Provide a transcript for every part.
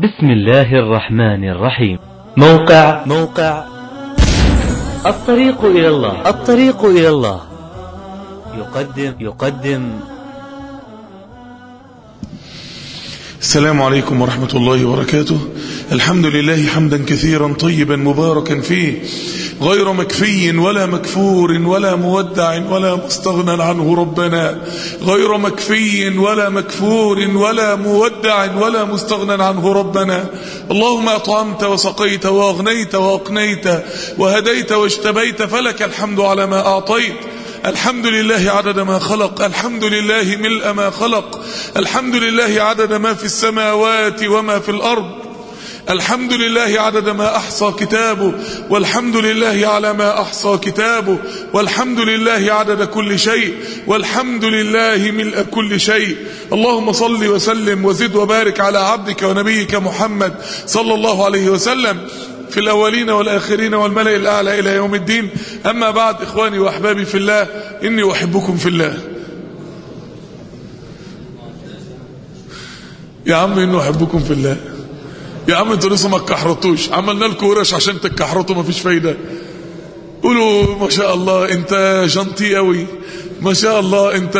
بسم الله الرحمن الرحيم موقع موقع الطريق إلى الله الطريق إلى الله يقدم يقدم السلام عليكم ورحمة الله وبركاته الحمد لله حمدا كثيرا طيبا مباركا فيه غير مكفي ولا مكفور ولا مودع ولا مستغنى عنه ربنا غير مكفي ولا مكفور ولا مودع ولا مستغنى عنه ربنا اللهم أطعمت وسقيت وأغنيت وأقنيت وهديت واجتبيت فلك الحمد على ما أعطيت الحمد لله عدد ما خلق الحمد لله ملء ما خلق الحمد لله عدد ما في السماوات وما في الأرض الحمد لله عدد ما أحصى كتابه والحمد لله على ما أحصى كتابه والحمد لله عدد كل شيء والحمد لله ملء كل شيء اللهم صل وسلم وزد وبارك على عبدك ونبيك محمد صلى الله عليه وسلم في الأولين والآخرين والملأ الأعلى إلى يوم الدين أما بعد إخواني وأحبابي في الله إني أحبكم في الله يا عم إنه أحبكم في الله يا عم انتوا لسه ما اتكحرتوش عملنا لكم ورش عشان تتكحرتوا مفيش فايدة قولوا ما شاء الله انت جنطي قوي ما شاء الله انت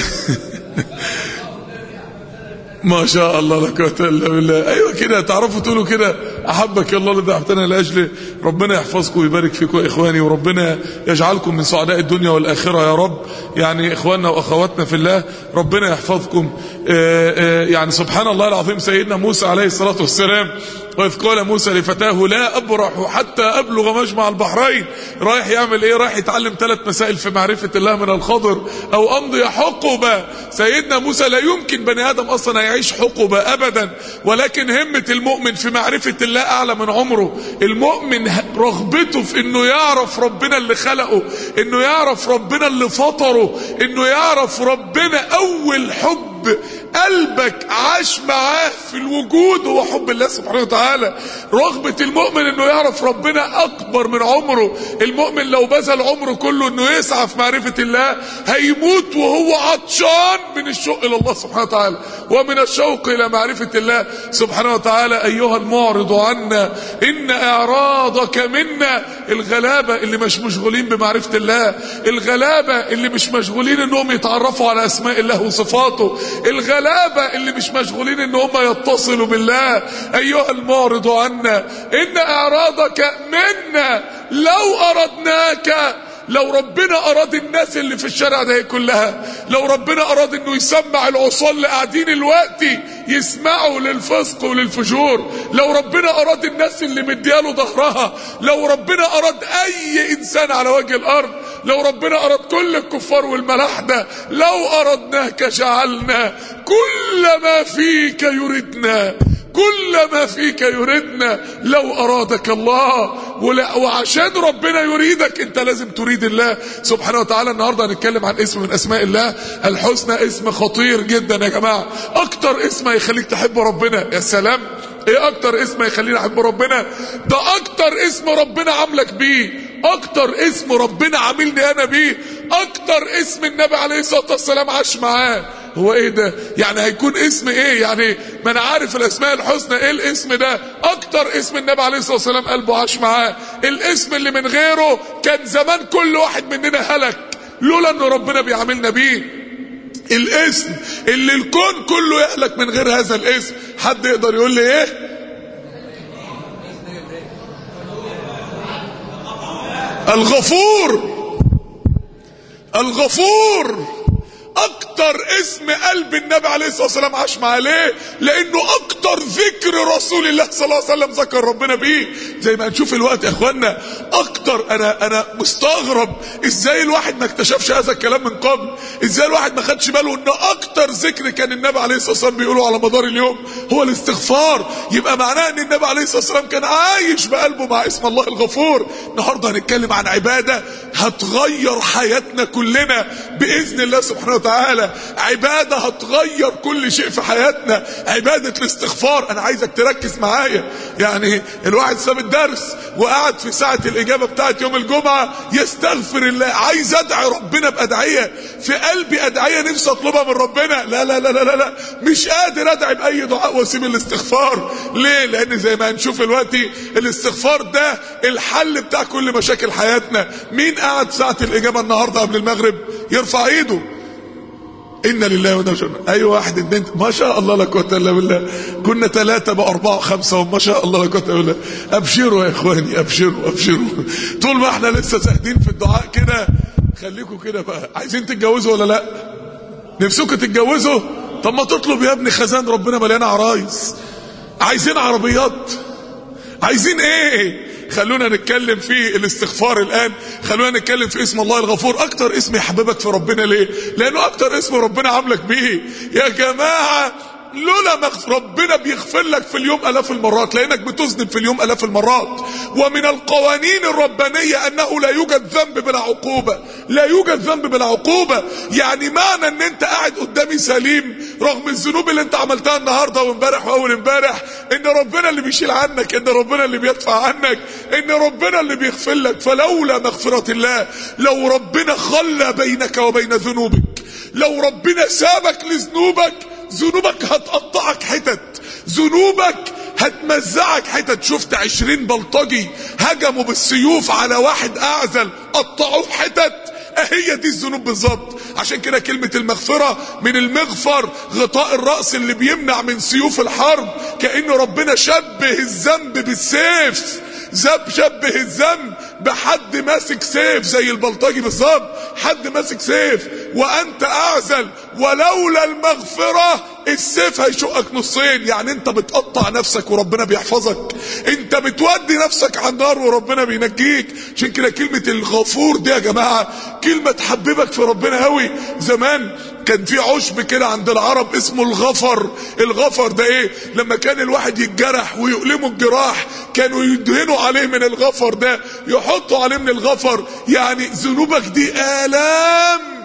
ما شاء الله لا قوه الا بالله ايوه كده تعرفوا تقولوا كده احبك الله الذي احبتنا لاجله ربنا يحفظكم ويبارك فيكم يا اخواني وربنا يجعلكم من سعداء الدنيا والاخره يا رب يعني اخواننا واخواتنا في الله ربنا يحفظكم آآ آآ يعني سبحان الله العظيم سيدنا موسى عليه الصلاه والسلام وإذ قال موسى لفتاه لا أبرح حتى أبلغ مجمع البحرين رايح يعمل إيه رايح يتعلم ثلاث مسائل في معرفة الله من الخضر أو أمضي حقبة سيدنا موسى لا يمكن بني آدم أصلا يعيش حقبة أبدا ولكن همة المؤمن في معرفة الله أعلى من عمره المؤمن رغبته في أنه يعرف ربنا اللي خلقه أنه يعرف ربنا اللي فطره أنه يعرف ربنا أول حب قلبك عاش معاه في الوجود هو حب الله سبحانه وتعالى رغبة المؤمن انه يعرف ربنا اكبر من عمره المؤمن لو بذل عمره كله انه يسعى في معرفة الله هيموت وهو عطشان من الشوق الى الله سبحانه وتعالى ومن الشوق الى معرفة الله سبحانه وتعالى ايها المعرض عنا ان اعراضك منا الغلابة اللي مش مشغولين بمعرفة الله الغلابة اللي مش مشغولين انهم يتعرفوا على اسماء الله وصفاته الغلابة اللي مش مشغولين ان هم يتصلوا بالله ايها المعرض عنا ان اعراضك منا لو اردناك لو ربنا اراد الناس اللي في الشارع ده كلها لو ربنا اراد انه يسمع العصاة اللي قاعدين الوقت يسمعوا للفسق وللفجور لو ربنا اراد الناس اللي مدياله ظهرها لو ربنا اراد اي انسان على وجه الارض لو ربنا اراد كل الكفار والملاحدة لو اردناك جعلنا كل ما فيك يردنا كل ما فيك يردنا لو أرادك الله وعشان ربنا يريدك انت لازم تريد الله سبحانه وتعالى النهاردة هنتكلم عن اسم من اسماء الله الحسنى اسم خطير جدا يا جماعة اكتر اسم هيخليك تحب ربنا يا سلام ايه اكتر اسم هيخليني احب ربنا ده اكتر اسم ربنا عاملك بيه اكتر اسم ربنا عاملني انا بيه اكتر اسم النبي عليه الصلاة والسلام عاش معاه هو ايه ده يعني هيكون اسم ايه يعني ما انا عارف الاسماء الحسنى ايه الاسم ده اكتر اسم النبي عليه الصلاة والسلام قلبه عاش معاه الاسم اللي من غيره كان زمان كل واحد مننا هلك لولا ان ربنا بيعاملنا بيه الاسم اللي الكون كله يهلك من غير هذا الاسم حد يقدر يقول لي ايه الغفور الغفور اكتر اسم قلب النبي عليه الصلاة والسلام عاش معاه ليه لانه اكتر ذكر رسول الله صلى الله عليه وسلم ذكر ربنا بيه زي ما هنشوف الوقت يا اخوانا اكتر انا انا مستغرب ازاي الواحد ما اكتشفش هذا الكلام من قبل ازاي الواحد ما خدش باله ان اكتر ذكر كان النبي عليه الصلاة والسلام بيقوله على مدار اليوم هو الاستغفار يبقى معناه ان النبي عليه الصلاة والسلام كان عايش بقلبه مع اسم الله الغفور النهارده هنتكلم عن عبادة هتغير حياتنا كلنا باذن الله سبحانه وتعالى وتعالى عبادة هتغير كل شيء في حياتنا عبادة الاستغفار انا عايزك تركز معايا يعني الواحد ساب الدرس وقعد في ساعة الاجابة بتاعت يوم الجمعة يستغفر الله عايز ادعي ربنا بادعية في قلبي ادعية نفسي اطلبها من ربنا لا لا لا لا لا مش قادر ادعي باي دعاء واسيب الاستغفار ليه لان زي ما هنشوف دلوقتي الاستغفار ده الحل بتاع كل مشاكل حياتنا مين قعد ساعة الاجابة النهاردة قبل المغرب يرفع ايده إن لله وإنا إليه أيوة واحد اتنين ما شاء الله لا قوة إلا بالله كنا ثلاثة بأربعة وخمسة وما شاء الله لا قوة إلا بالله أبشروا يا إخواني أبشروا أبشروا طول ما إحنا لسه ساهدين في الدعاء كده خليكم كده بقى عايزين تتجوزوا ولا لا نفسكم تتجوزوا طب ما تطلب يا ابني خزان ربنا مليانة عرايس عايزين عربيات عايزين ايه خلونا نتكلم في الاستغفار الان خلونا نتكلم في اسم الله الغفور اكتر اسم يحببك في ربنا ليه لانه اكتر اسم ربنا عاملك بيه يا جماعه لولا مغفر ربنا بيغفر لك في اليوم الاف المرات لانك بتذنب في اليوم الاف المرات ومن القوانين الربانيه انه لا يوجد ذنب بلا عقوبه لا يوجد ذنب بلا عقوبه يعني معنى ان انت قاعد قدامي سليم رغم الذنوب اللي انت عملتها النهارده وامبارح واول امبارح ان ربنا اللي بيشيل عنك ان ربنا اللي بيدفع عنك ان ربنا اللي بيغفر لك فلولا مغفره الله لو ربنا خلى بينك وبين ذنوبك لو ربنا سابك لذنوبك ذنوبك هتقطعك حتت ذنوبك هتمزعك حتت شفت عشرين بلطجي هجموا بالسيوف على واحد اعزل قطعوه حتت هي دي الذنوب بالظبط عشان كده كلمة المغفرة من المغفر غطاء الرأس اللي بيمنع من سيوف الحرب كأن ربنا شبه الذنب بالسيف زب شبه الذنب بحد ماسك سيف زي البلطجي بالظبط حد ماسك سيف وانت اعزل ولولا المغفرة السيف هيشقك نصين يعني انت بتقطع نفسك وربنا بيحفظك انت بتودي نفسك على النار وربنا بينجيك عشان كده كلمة الغفور دي يا جماعة كلمة تحببك في ربنا قوي زمان كان في عشب كده عند العرب اسمه الغفر الغفر ده ايه لما كان الواحد يتجرح ويؤلمه الجراح كانوا يدهنوا عليه من الغفر ده يحطوا عليه من الغفر يعني ذنوبك دي آلام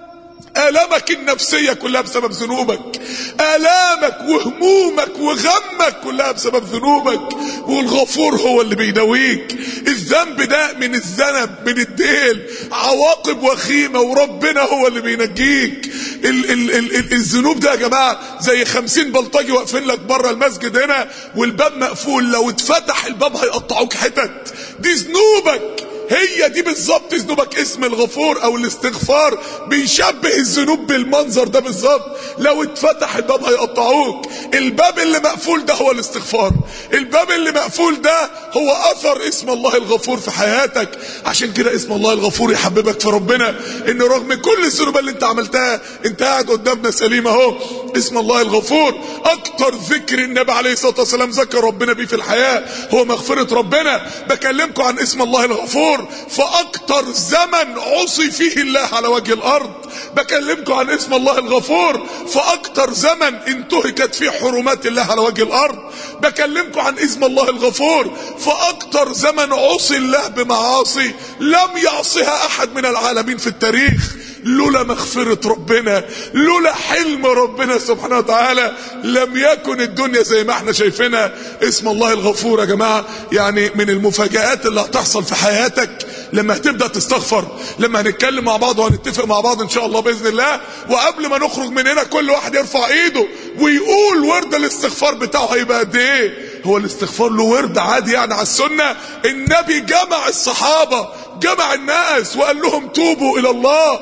آلامك النفسية كلها بسبب ذنوبك آلامك وهمومك وغمك كلها بسبب ذنوبك والغفور هو اللي بيداويك الذنب ده من الذنب من الديل عواقب وخيمة وربنا هو اللي بينجيك ال ال ال ال الذنوب ده يا جماعة زي خمسين بلطجي واقفين لك بره المسجد هنا والباب مقفول لو اتفتح الباب هيقطعوك حتت دي ذنوبك هي دي بالظبط ذنوبك اسم الغفور او الاستغفار بيشبه الذنوب بالمنظر ده بالظبط لو اتفتح الباب هيقطعوك الباب اللي مقفول ده هو الاستغفار الباب اللي مقفول ده هو اثر اسم الله الغفور في حياتك عشان كده اسم الله الغفور يحببك في ربنا ان رغم كل الذنوب اللي انت عملتها انت قاعد قدامنا سليم اهو اسم الله الغفور اكتر ذكر النبي عليه الصلاه والسلام ذكر ربنا بيه في الحياه هو مغفره ربنا بكلمكم عن اسم الله الغفور فاكتر زمن عصي فيه الله على وجه الارض بكلمكم عن اسم الله الغفور فاكتر زمن انتهكت فيه حرمات الله على وجه الارض بكلمكم عن اسم الله الغفور فاكتر زمن عصي الله بمعاصي لم يعصها احد من العالمين في التاريخ لولا مغفرة ربنا لولا حلم ربنا سبحانه وتعالى لم يكن الدنيا زي ما احنا شايفينها اسم الله الغفور يا جماعة يعني من المفاجآت اللي هتحصل في حياتك لما هتبدأ تستغفر لما هنتكلم مع بعض وهنتفق مع بعض ان شاء الله بإذن الله وقبل ما نخرج من هنا كل واحد يرفع ايده ويقول ورد الاستغفار بتاعه هيبقى قد ايه هو الاستغفار له ورد عادي يعني على السنة النبي جمع الصحابة جمع الناس وقال لهم توبوا الى الله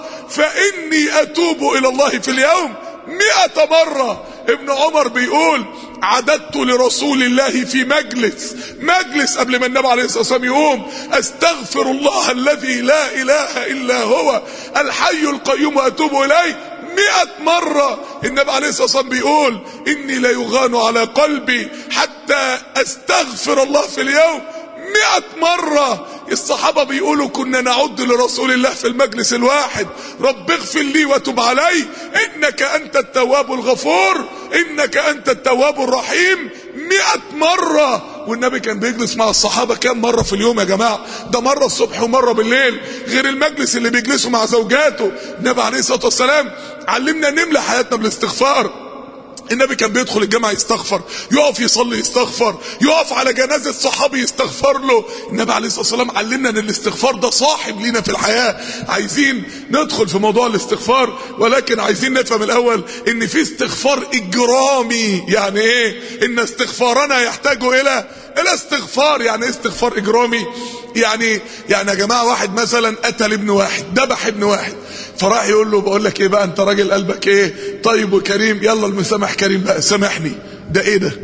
فاني اتوب الى الله في اليوم مئة مرة ابن عمر بيقول عددت لرسول الله في مجلس مجلس قبل ما النبي عليه الصلاة والسلام يقوم استغفر الله الذي لا اله الا هو الحي القيوم واتوب اليه مئة مرة النبي عليه الصلاة والسلام بيقول إني لا يغان على قلبي حتى أستغفر الله في اليوم مئة مرة الصحابة بيقولوا كنا نعد لرسول الله في المجلس الواحد رب اغفر لي وتب علي إنك أنت التواب الغفور إنك أنت التواب الرحيم مئة مرة والنبي كان بيجلس مع الصحابة كام مرة في اليوم يا جماعة ده مرة الصبح ومرة بالليل غير المجلس اللي بيجلسوا مع زوجاته النبي عليه الصلاة والسلام علمنا نملى حياتنا بالاستغفار النبي كان بيدخل الجامع يستغفر يقف يصلي يستغفر يقف على جنازة صحابي يستغفر له النبي عليه الصلاة والسلام علمنا ان الاستغفار ده صاحب لينا في الحياة عايزين ندخل في موضوع الاستغفار ولكن عايزين نفهم الاول ان في استغفار اجرامي يعني ايه ان استغفارنا يحتاج الى الى استغفار يعني ايه استغفار اجرامي يعني يعني يا جماعه واحد مثلا قتل ابن واحد ذبح ابن واحد فراح يقول له بقول لك ايه بقى انت راجل قلبك ايه طيب وكريم يلا المسامح كريم بقى سامحني ده ايه ده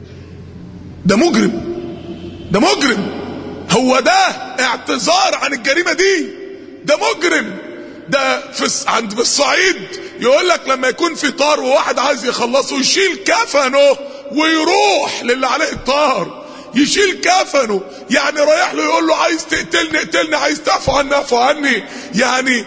ده مجرم ده مجرم هو ده اعتذار عن الجريمه دي ده مجرم ده في عند في الصعيد يقول لك لما يكون في طار وواحد عايز يخلصه يشيل كفنه ويروح للي عليه الطار يشيل كفنه يعني رايح له يقول له عايز تقتلني اقتلني عايز تعفو عني اعفو عني يعني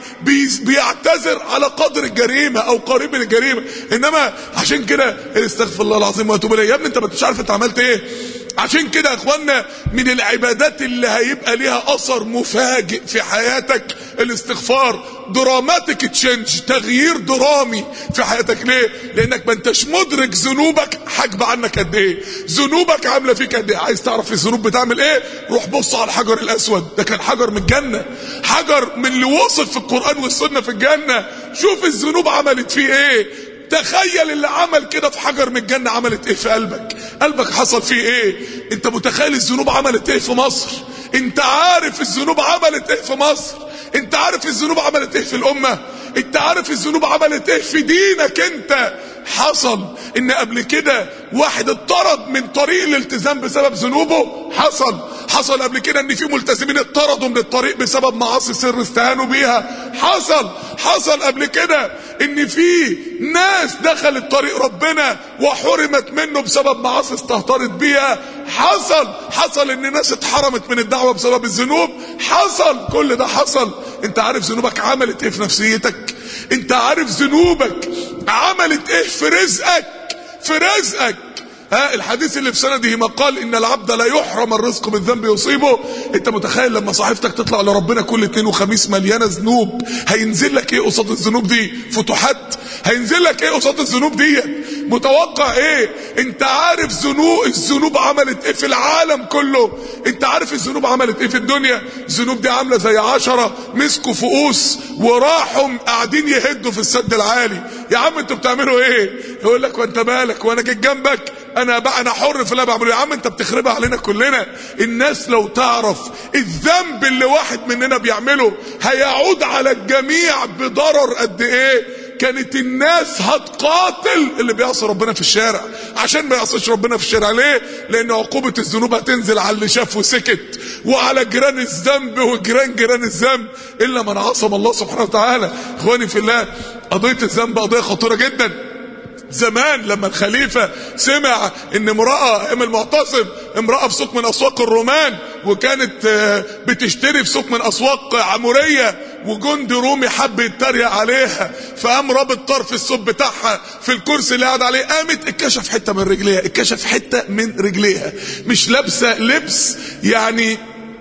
بيعتذر على قدر الجريمه او قريب من الجريمه انما عشان كده استغفر الله العظيم واتوب اليه يا ابني انت ما مش عارف انت عملت ايه عشان كده يا اخوانا من العبادات اللي هيبقى ليها اثر مفاجئ في حياتك الاستغفار دراماتيك تشينج تغيير درامي في حياتك ليه لانك ما انتش مدرك ذنوبك حاجبه عنك قد ايه ذنوبك عامله فيك قد ايه عايز تعرف الذنوب بتعمل ايه روح بص على الحجر الاسود ده كان حجر من الجنه حجر من اللي وصف في القران والسنه في الجنه شوف الذنوب عملت فيه ايه تخيل اللي عمل كده في حجر من الجنة عملت ايه في قلبك قلبك حصل فيه ايه انت متخيل الذنوب عملت ايه في مصر انت عارف الذنوب عملت ايه في مصر انت عارف الذنوب عملت ايه في الامة انت عارف الذنوب عملت ايه في دينك انت حصل ان قبل كده واحد اتطرد من طريق الالتزام بسبب ذنوبه حصل حصل قبل كده ان في ملتزمين اتطردوا من الطريق بسبب معاصي سر استهانوا بيها حصل حصل قبل كده ان في ناس دخلت طريق ربنا وحرمت منه بسبب معاصي استهترت بيها حصل حصل ان ناس اتحرمت من الدعوه بسبب الذنوب حصل كل ده حصل انت عارف ذنوبك عملت ايه في نفسيتك انت عارف ذنوبك عملت ايه في رزقك في رزقك ها الحديث اللي في سنده مقال ان العبد لا يحرم الرزق من ذنب يصيبه انت متخيل لما صحيفتك تطلع لربنا كل اثنين وخميس مليانه ذنوب هينزل لك ايه قصاد الذنوب دي فتوحات هينزل لك ايه قصاد الذنوب دي متوقع ايه انت عارف ذنوب الذنوب عملت ايه في العالم كله انت عارف الذنوب عملت ايه في الدنيا الذنوب دي عامله زي عشرة مسكوا فؤوس وراحوا قاعدين يهدوا في السد العالي يا عم انتوا بتعملوا ايه يقول لك وانت مالك وانا جيت جنبك انا بقى انا حر في اللي بعمله يا عم انت بتخربها علينا كلنا الناس لو تعرف الذنب اللي واحد مننا بيعمله هيعود على الجميع بضرر قد ايه كانت الناس هتقاتل اللي بيعصي ربنا في الشارع عشان ما يعصيش ربنا في الشارع ليه لان عقوبة الذنوب هتنزل على اللي شاف وسكت وعلى جيران الذنب وجيران جيران الذنب الا من عصم الله سبحانه وتعالى اخواني في الله قضية الذنب قضية خطيرة جدا زمان لما الخليفة سمع ان امرأة ايام المعتصم امرأة في سوق من اسواق الرومان وكانت بتشتري في سوق من اسواق عمورية وجندي رومي حب يتريق عليها فقام رابط طرف الصوب بتاعها في الكرسي اللي قاعد عليه قامت اتكشف حته من رجليها اتكشف حته من رجليها مش لابسه لبس يعني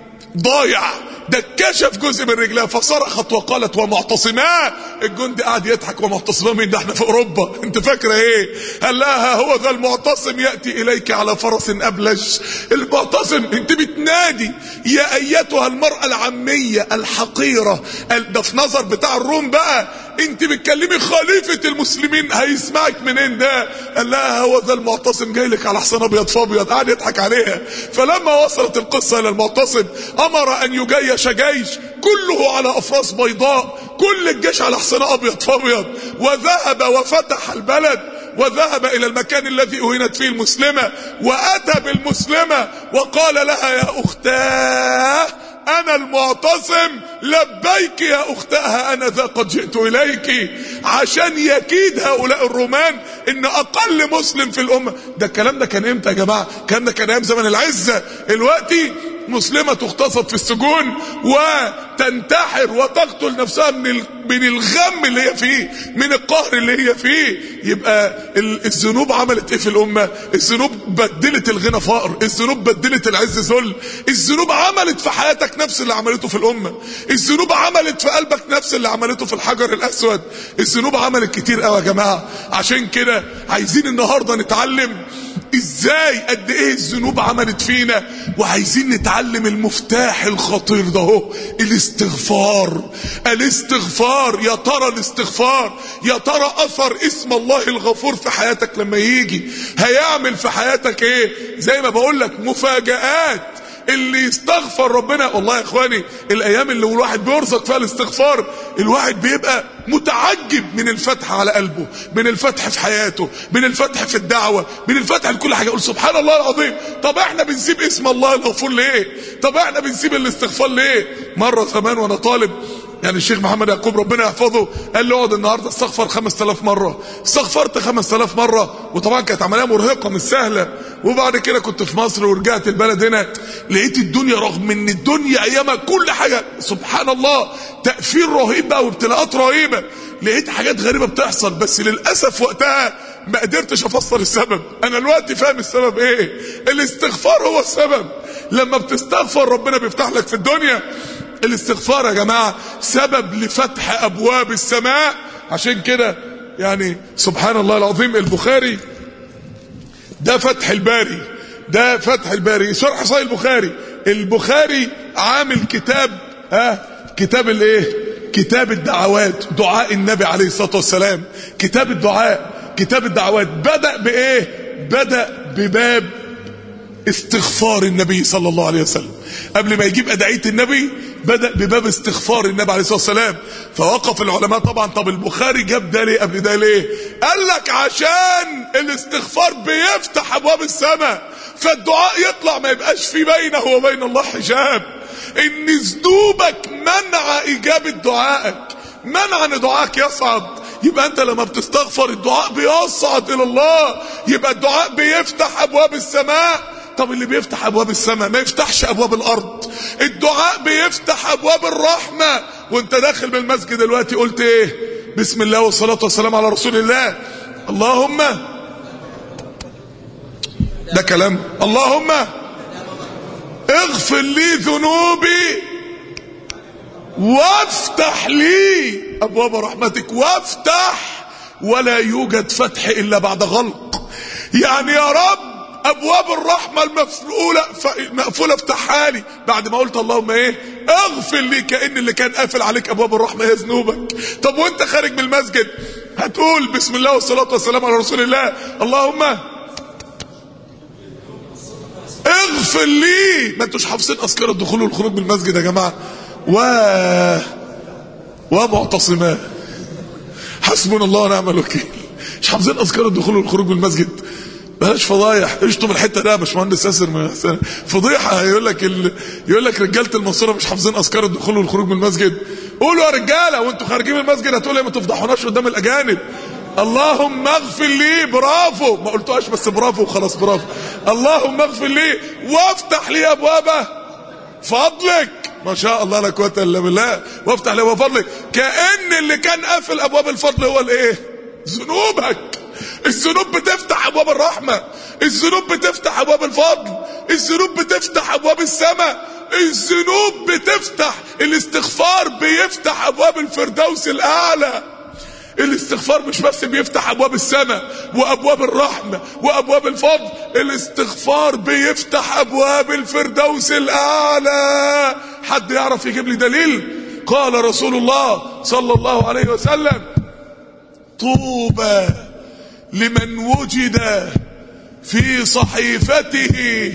ضايع ده اتكشف جزء من رجلها فصرخت وقالت ومعتصما الجندي قاعد يضحك ومعتصما مين ده احنا في اوروبا انت فاكره ايه قال لها هو ذا المعتصم ياتي اليك على فرس ابلج المعتصم انت بتنادي يا ايتها المراه العاميه الحقيره ده في نظر بتاع الروم بقى انت بتكلمي خليفة المسلمين هيسمعك منين ده قال لها هو ذا المعتصم جاي لك على حصان ابيض فابيض قاعد يضحك عليها فلما وصلت القصة الى المعتصم امر ان يجيش جيش كله على افراس بيضاء كل الجيش على حصان ابيض فابيض وذهب وفتح البلد وذهب الى المكان الذي اهينت فيه المسلمة واتى بالمسلمة وقال لها يا اختاه انا المعتصم لبيك يا اختها انا ذا قد جئت اليك عشان يكيد هؤلاء الرومان ان اقل مسلم في الامه ده الكلام ده كان امتى يا جماعه الكلام ده كان ايام زمن العزه دلوقتي مسلمة تغتصب في السجون وتنتحر وتقتل نفسها من ال- من الغم اللي هي فيه من القهر اللي هي فيه يبقى ال- الذنوب عملت ايه في الامة الذنوب بدلت الغنى فقر الذنوب بدلت العز ذل الذنوب عملت في حياتك نفس اللي عملته في الامة الذنوب عملت في قلبك نفس اللي عملته في الحجر الاسود الذنوب عملت كتير قوي يا جماعة عشان كده عايزين النهاردة نتعلم ازاي قد ايه الذنوب عملت فينا وعايزين نتعلم المفتاح الخطير ده هو الاستغفار الاستغفار يا ترى الاستغفار يا ترى اثر اسم الله الغفور في حياتك لما يجي هيعمل في حياتك ايه زي ما بقول لك مفاجآت اللي يستغفر ربنا والله يا اخواني الايام اللي الواحد بيرزق فيها الاستغفار الواحد بيبقى متعجب من الفتح على قلبه من الفتح في حياته من الفتح في الدعوة من الفتح لكل حاجة يقول سبحان الله العظيم طب احنا بنسيب اسم الله الغفور ليه طب احنا بنسيب الاستغفار ليه مرة زمان وانا طالب يعني الشيخ محمد يعقوب ربنا يحفظه قال لي اقعد النهارده استغفر 5000 مره استغفرت 5000 مره وطبعا كانت عمليه مرهقه مش سهله وبعد كده كنت في مصر ورجعت البلد هنا لقيت الدنيا رغم ان الدنيا ايامها كل حاجه سبحان الله تاثير رهيب بقى وابتلاءات رهيبه لقيت حاجات غريبه بتحصل بس للاسف وقتها ما قدرتش افسر السبب انا دلوقتي فاهم السبب ايه الاستغفار هو السبب لما بتستغفر ربنا بيفتح لك في الدنيا الاستغفار يا جماعة سبب لفتح أبواب السماء عشان كده يعني سبحان الله العظيم البخاري ده فتح الباري ده فتح الباري شرح صحيح البخاري البخاري عامل كتاب ها كتاب الايه كتاب الدعوات دعاء النبي عليه الصلاة والسلام كتاب الدعاء كتاب الدعوات بدأ بايه بدأ بباب استغفار النبي صلى الله عليه وسلم قبل ما يجيب أدعية النبي بدأ بباب استغفار النبي عليه الصلاة والسلام فوقف العلماء طبعا طب البخاري جاب ده ليه قبل ده ليه قال لك عشان الاستغفار بيفتح أبواب السماء فالدعاء يطلع ما يبقاش في بينه وبين الله حجاب ان ذنوبك منع إجابة دعائك منع ان دعائك يصعد يبقى انت لما بتستغفر الدعاء بيصعد الى الله يبقى الدعاء بيفتح ابواب السماء طب اللي بيفتح ابواب السماء ما يفتحش ابواب الارض الدعاء بيفتح ابواب الرحمة وانت داخل من المسجد دلوقتي قلت ايه بسم الله والصلاة والسلام على رسول الله اللهم ده كلام اللهم اغفر لي ذنوبي وافتح لي ابواب رحمتك وافتح ولا يوجد فتح الا بعد غلق يعني يا رب ابواب الرحمه المفعوله مقفوله افتحها لي بعد ما قلت اللهم ايه اغفر لي كان اللي كان قافل عليك ابواب الرحمه هي ذنوبك طب وانت خارج من المسجد هتقول بسم الله والصلاه والسلام على رسول الله اللهم اغفر لي ما انتوش حافظين اذكار الدخول والخروج من المسجد يا جماعه و ومعتصمان حسبنا الله ونعم الوكيل مش حافظين اذكار الدخول والخروج من المسجد بلاش فضايح اشطب الحته ده يا باشمهندس ياسر فضيحه يقول لك ال... يقول لك رجاله المنصوره مش حافظين اذكار الدخول والخروج من المسجد قولوا يا رجاله وانتوا خارجين من المسجد هتقولوا ما تفضحوناش قدام الاجانب اللهم اغفر لي برافو ما قلتوهاش بس برافو وخلاص برافو اللهم اغفر لي وافتح لي ابواب فضلك ما شاء الله لا قوه الا بالله وافتح لي ابواب فضلك كان اللي كان قافل ابواب الفضل هو الايه ذنوبك الذنوب بتفتح ابواب الرحمه الذنوب بتفتح ابواب الفضل الذنوب بتفتح ابواب السماء الذنوب بتفتح الاستغفار بيفتح ابواب الفردوس الاعلى الاستغفار مش بس بيفتح ابواب السماء وابواب الرحمه وابواب الفضل الاستغفار بيفتح ابواب الفردوس الاعلى حد يعرف يجيب لي دليل قال رسول الله صلى الله عليه وسلم طوبى لمن وجد في صحيفته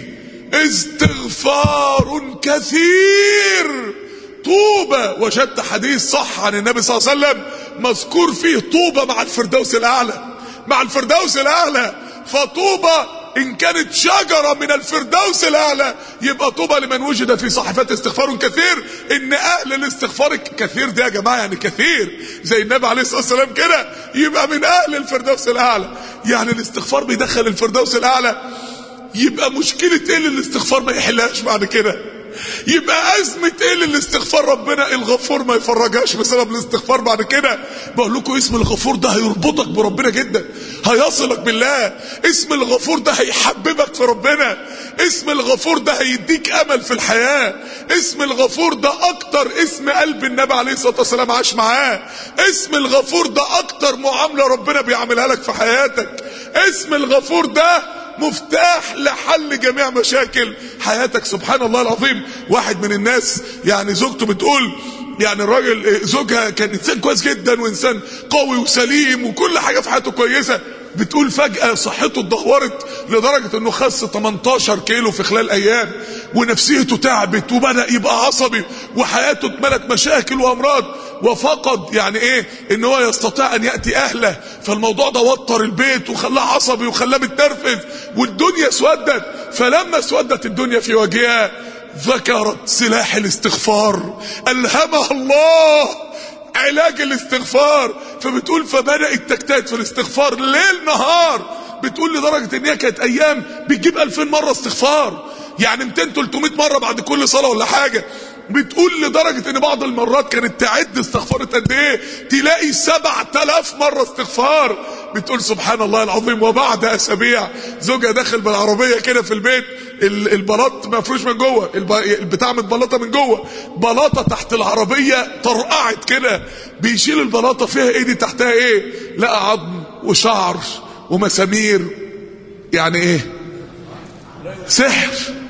استغفار كثير طوبى وجدت حديث صح عن النبي صلى الله عليه وسلم مذكور فيه طوبى مع الفردوس الاعلى مع الفردوس الاعلى فطوبى ان كانت شجرة من الفردوس الاعلى يبقى طوبى لمن وجد في صحيفات استغفار كثير ان اهل الاستغفار كثير ده يا جماعة يعني كثير زي النبي عليه الصلاة والسلام كده يبقى من اهل الفردوس الاعلى يعني الاستغفار بيدخل الفردوس الاعلى يبقى مشكلة ايه اللي الاستغفار ما يحلهاش بعد كده يبقى ازمه ايه للاستغفار ربنا الغفور ما يفرجهاش بسبب الاستغفار بعد كده بقول لكم اسم الغفور ده هيربطك بربنا جدا هيصلك بالله اسم الغفور ده هيحببك في ربنا اسم الغفور ده هيديك امل في الحياه اسم الغفور ده اكتر اسم قلب النبي عليه الصلاه والسلام عاش معاه اسم الغفور ده اكتر معامله ربنا بيعملها لك في حياتك اسم الغفور ده مفتاح لحل جميع مشاكل حياتك سبحان الله العظيم واحد من الناس يعني زوجته بتقول يعني الراجل زوجها كان انسان كويس جدا وانسان قوي وسليم وكل حاجه في حياته كويسه بتقول فجأة صحته اتدهورت لدرجة انه خس 18 كيلو في خلال ايام ونفسيته تعبت وبدأ يبقى عصبي وحياته اتملت مشاكل وامراض وفقد يعني ايه ان هو يستطيع ان يأتي اهله فالموضوع ده وتر البيت وخلاه عصبي وخلاه متنرفز والدنيا اسودت فلما اسودت الدنيا في وجهها ذكرت سلاح الاستغفار ألهمها الله علاج الاستغفار فبتقول فبدأت تجتهد في الاستغفار ليل نهار بتقول لدرجة ان هي كانت ايام بتجيب 2000 مرة استغفار يعني 200 300 مرة بعد كل صلاة ولا حاجة بتقول لدرجة ان بعض المرات كانت تعد استغفرت قد ايه تلاقي 7000 مرة استغفار بتقول سبحان الله العظيم وبعد اسابيع زوجها داخل بالعربية كده في البيت البلاط مفروش من جوه البتاع متبلطه من جوه بلاطه تحت العربيه طرقعت كده بيشيل البلاطه فيها ايه دي تحتها ايه لقى عظم وشعر ومسامير يعني ايه سحر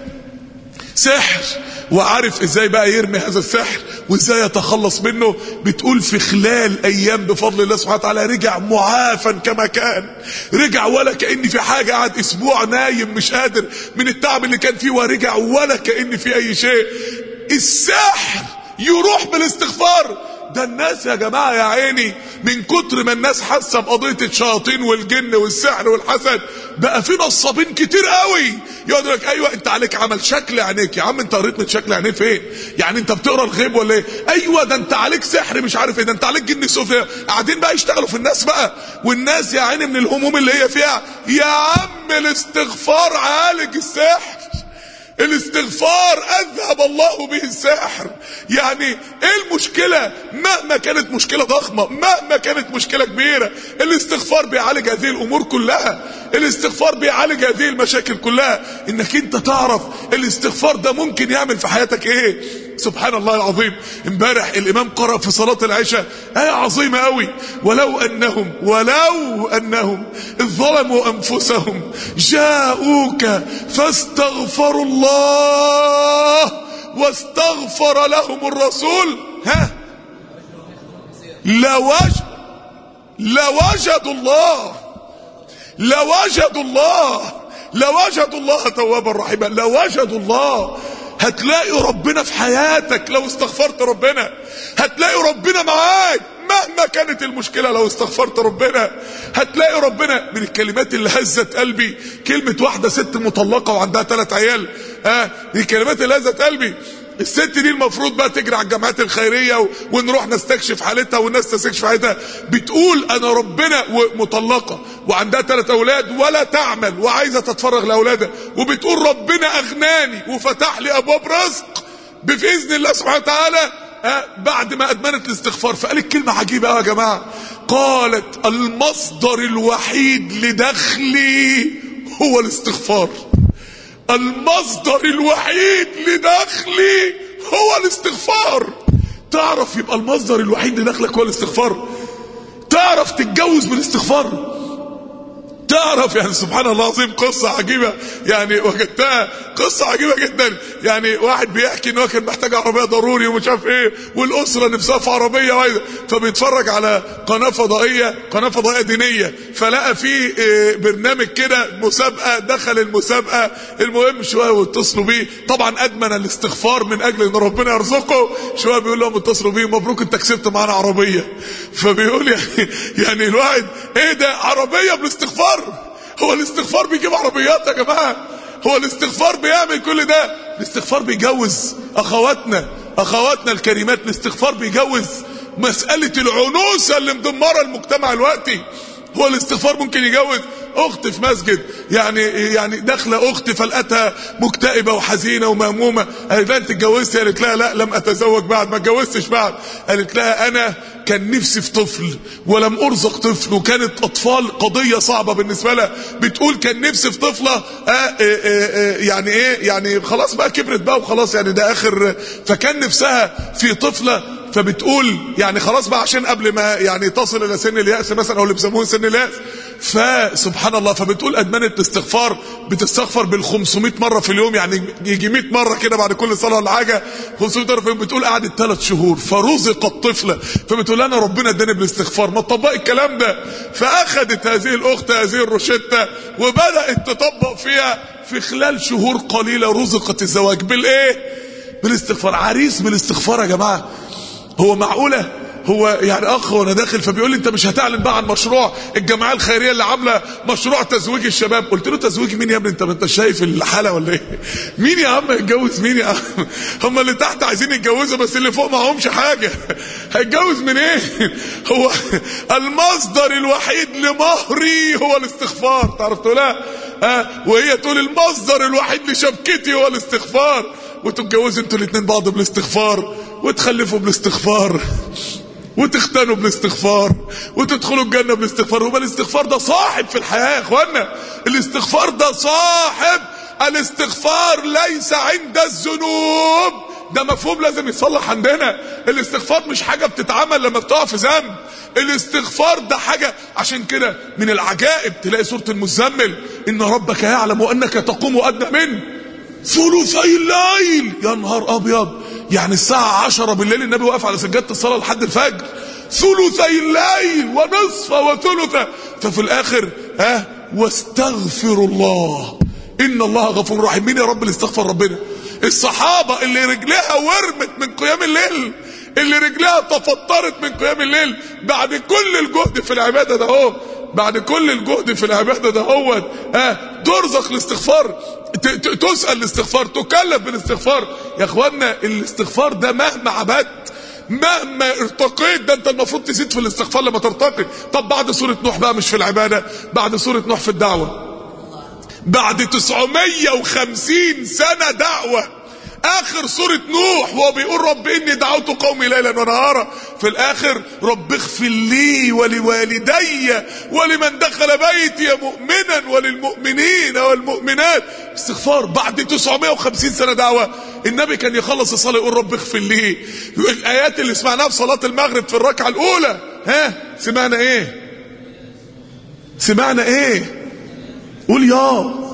سحر وعارف ازاي بقى يرمي هذا السحر وازاي يتخلص منه بتقول في خلال ايام بفضل الله سبحانه وتعالى رجع معافا كما كان رجع ولا كأن في حاجة قعد اسبوع نايم مش قادر من التعب اللي كان فيه ورجع ولا كأن في اي شيء السحر يروح بالاستغفار ده الناس يا جماعة يا عيني من كتر ما الناس حاسة بقضية الشياطين والجن والسحر والحسد بقى في نصابين كتير قوي يقعد لك ايوه انت عليك عمل شكل عينيك يا عم انت قريت من شكل عينيه فين يعني انت بتقرا الغيب ولا ايه ايوه ده انت عليك سحر مش عارف ايه ده انت عليك جن سفلي قاعدين بقى يشتغلوا في الناس بقى والناس يا عيني من الهموم اللي هي فيها يا عم الاستغفار عالج السحر الاستغفار اذهب الله به الساحر يعني ايه المشكلة مهما كانت مشكلة ضخمة مهما كانت مشكلة كبيرة الاستغفار بيعالج هذه الامور كلها الاستغفار بيعالج هذه المشاكل كلها انك انت تعرف الاستغفار ده ممكن يعمل في حياتك ايه سبحان الله العظيم امبارح الامام قرأ في صلاة العشاء آية عظيمة قوي ولو انهم ولو انهم اذ ظلموا انفسهم جاءوك فاستغفروا الله واستغفر لهم الرسول ها لوج لوجدوا الله لوجدوا الله لوجدوا الله توابا رحيما لوجدوا الله هتلاقي ربنا في حياتك لو استغفرت ربنا هتلاقي ربنا معاك مهما كانت المشكلة لو استغفرت ربنا هتلاقي ربنا من الكلمات اللي هزت قلبي كلمة واحدة ست مطلقة وعندها ثلاث عيال ها دي الكلمات اللي هزت قلبي الست دي المفروض بقى تجري على الجامعات الخيريه و... ونروح نستكشف حالتها والناس تستكشف حالتها بتقول انا ربنا مطلقه وعندها ثلاث اولاد ولا تعمل وعايزه تتفرغ لاولادها وبتقول ربنا اغناني وفتح لي ابواب رزق باذن الله سبحانه وتعالى أه بعد ما ادمنت الاستغفار فقالت كلمه عجيبه قوي يا جماعه قالت المصدر الوحيد لدخلي هو الاستغفار المصدر الوحيد لدخلي هو الاستغفار تعرف يبقى المصدر الوحيد لدخلك هو الاستغفار تعرف تتجوز بالاستغفار تعرف يعني سبحان الله العظيم قصة عجيبة يعني وجدتها قصة عجيبة جدا يعني واحد بيحكي ان هو كان محتاج عربية ضروري ومش عارف ايه والاسرة نفسها في عربية وايدة فبيتفرج على قناة فضائية قناة فضائية دينية فلقى في إيه برنامج كده مسابقة دخل المسابقة المهم شوية واتصلوا بيه طبعا ادمن الاستغفار من اجل ان ربنا يرزقه شوية بيقول لهم اتصلوا بيه مبروك انت كسبت معانا عربية فبيقول يعني يعني الواحد ايه ده عربية بالاستغفار هو الاستغفار بيجيب عربيات يا جماعة هو الاستغفار بيعمل كل ده الاستغفار بيجوز اخواتنا اخواتنا الكريمات الاستغفار بيجوز مسألة العنوسة اللي مدمرة المجتمع الوقتي هو الاستغفار ممكن يجوز اخت في مسجد يعني يعني داخله اخت فلقتها مكتئبه وحزينه ومهمومه قالت لها انت اتجوزتي قالت لها لا لم اتزوج بعد ما اتجوزتش بعد قالت لها انا كان نفسي في طفل ولم ارزق طفل وكانت اطفال قضيه صعبه بالنسبه لها بتقول كان نفسي في طفله آه آه آه يعني ايه يعني خلاص بقى كبرت بقى وخلاص يعني ده اخر فكان نفسها في طفله فبتقول يعني خلاص بقى عشان قبل ما يعني تصل الى سن الياس مثلا او اللي بيسموه سن الياس فسبحان الله فبتقول ادمنت الاستغفار بتستغفر بال 500 مره في اليوم يعني يجي 100 مره كده بعد كل صلاه ولا حاجه 500 مره في اليوم بتقول قعدت ثلاث شهور فرزقت طفله فبتقول انا ربنا اداني بالاستغفار ما تطبقي الكلام ده فاخذت هذه الاخت هذه الروشته وبدات تطبق فيها في خلال شهور قليله رزقت الزواج بالايه؟ بالاستغفار عريس بالاستغفار يا جماعه هو معقوله هو يعني اخ وانا داخل فبيقول لي انت مش هتعلن بقى عن مشروع الجمعيه الخيريه اللي عامله مشروع تزويج الشباب قلت له تزويج مين يا ابني انت ما انت شايف الحاله ولا ايه مين يا عم يتجوز مين يا عم هم اللي تحت عايزين يتجوزوا بس اللي فوق معهمش حاجه هيتجوز من ايه هو المصدر الوحيد لمهري هو الاستغفار تعرف تقولها ها وهي تقول المصدر الوحيد لشبكتي هو الاستغفار وتتجوزوا انتوا الاثنين بعض بالاستغفار وتخلفوا بالاستغفار وتختنوا بالاستغفار وتدخلوا الجنة بالاستغفار هو الاستغفار ده صاحب في الحياة يا اخوانا الاستغفار ده صاحب الاستغفار ليس عند الذنوب ده مفهوم لازم يصلح عندنا الاستغفار مش حاجة بتتعمل لما بتقع في ذنب الاستغفار ده حاجة عشان كده من العجائب تلاقي سورة المزمل ان ربك يعلم وانك تقوم ادنى منه ثلثي الليل يا نهار ابيض يعني الساعة عشرة بالليل النبي واقف على سجادة الصلاة لحد الفجر ثلثي الليل ونصفه وثلثه ففي الاخر ها أه واستغفر الله ان الله غفور رحيم مين يا رب اللي استغفر ربنا الصحابة اللي رجلها ورمت من قيام الليل اللي رجلها تفطرت من قيام الليل بعد كل الجهد في العبادة ده هو بعد كل الجهد في العبادة ده هو ها ترزق الاستغفار تسأل الاستغفار تكلف بالاستغفار يا اخوانا الاستغفار ده مهما عبدت مهما ارتقيت ده انت المفروض تزيد في الاستغفار لما ترتقي طب بعد سورة نوح بقى مش في العبادة بعد سورة نوح في الدعوة بعد 950 سنة دعوة اخر سورة نوح وهو بيقول رب اني دعوت قومي ليلا ونهارا في الاخر رب اغفر لي ولوالدي ولمن دخل بيتي مؤمنا وللمؤمنين والمؤمنات استغفار بعد 950 سنة دعوة النبي كان يخلص الصلاة يقول رب اغفر لي الايات اللي سمعناها في صلاة المغرب في الركعة الاولى ها سمعنا ايه سمعنا ايه قول يا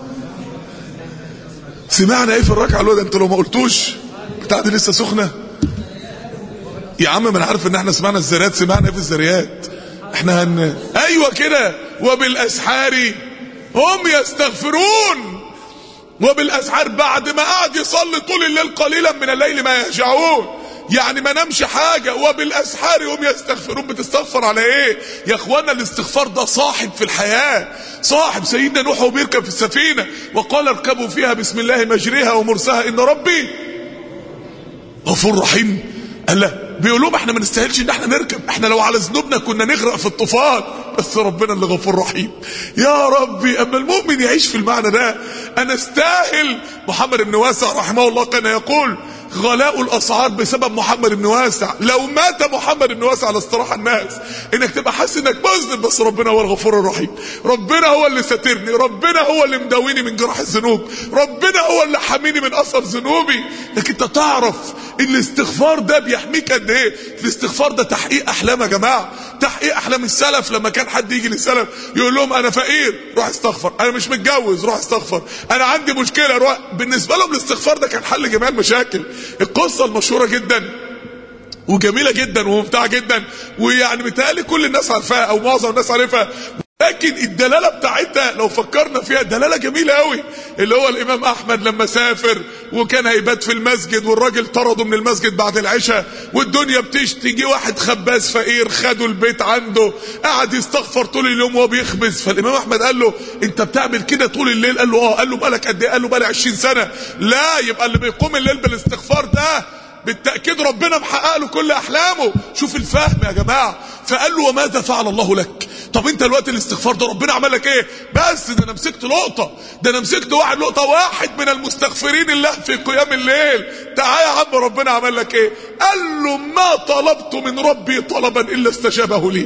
سمعنا ايه في الركعه الاولى انت لو ما قلتوش بتاع دي لسه سخنه يا عم ما انا عارف ان احنا سمعنا الذريات سمعنا ايه في الذريات احنا هن ايوه كده وبالاسحار هم يستغفرون وبالاسحار بعد ما قعد يصلي طول الليل قليلا من الليل ما يهجعون يعني ما نمشي حاجة وبالأسحار هم يستغفرون بتستغفر على ايه يا اخوانا الاستغفار ده صاحب في الحياة صاحب سيدنا نوح وبيركب في السفينة وقال اركبوا فيها بسم الله مجريها ومرساها ان ربي غفور رحيم قال لا بيقول لهم احنا ما نستاهلش ان احنا نركب احنا لو على ذنوبنا كنا نغرق في الطوفان بس ربنا اللي غفور رحيم يا ربي اما المؤمن يعيش في المعنى ده انا استاهل محمد بن واسع رحمه الله كان يقول غلاء الاسعار بسبب محمد بن واسع لو مات محمد بن واسع لاستراح الناس انك تبقى حاسس انك مذنب بس ربنا هو الغفور الرحيم ربنا هو اللي ساترني ربنا هو اللي مداويني من جراح الذنوب ربنا هو اللي حاميني من اثر ذنوبي لكن انت تعرف الاستغفار ده بيحميك قد ايه الاستغفار ده تحقيق احلام يا جماعه تحقيق احلام السلف لما كان حد يجي للسلف يقول لهم انا فقير روح استغفر انا مش متجوز روح استغفر انا عندي مشكله روح بالنسبه لهم الاستغفار ده كان حل جميع المشاكل القصه المشهوره جدا وجميله جدا وممتعه جدا ويعني متهيألي كل الناس عارفاها او معظم الناس عارفها لكن الدلاله بتاعتها لو فكرنا فيها دلاله جميله قوي اللي هو الامام احمد لما سافر وكان هيبات في المسجد والراجل طرده من المسجد بعد العشاء والدنيا بتشتي جه واحد خباز فقير خده البيت عنده قعد يستغفر طول اليوم وهو بيخبز فالامام احمد قال له انت بتعمل كده طول الليل قال له اه قال له بقالك قد ايه قال له بقالي 20 سنه لا يبقى اللي بيقوم الليل بالاستغفار ده بالتأكيد ربنا محقق له كل أحلامه شوف الفهم يا جماعة فقال له وماذا فعل الله لك طب انت الوقت الاستغفار ده ربنا عمل لك ايه بس ده انا مسكت لقطه ده انا مسكت واحد لقطه واحد من المستغفرين الله في قيام الليل تعالى يا عم ربنا عمل لك ايه قال له ما طلبت من ربي طلبا الا استجابه لي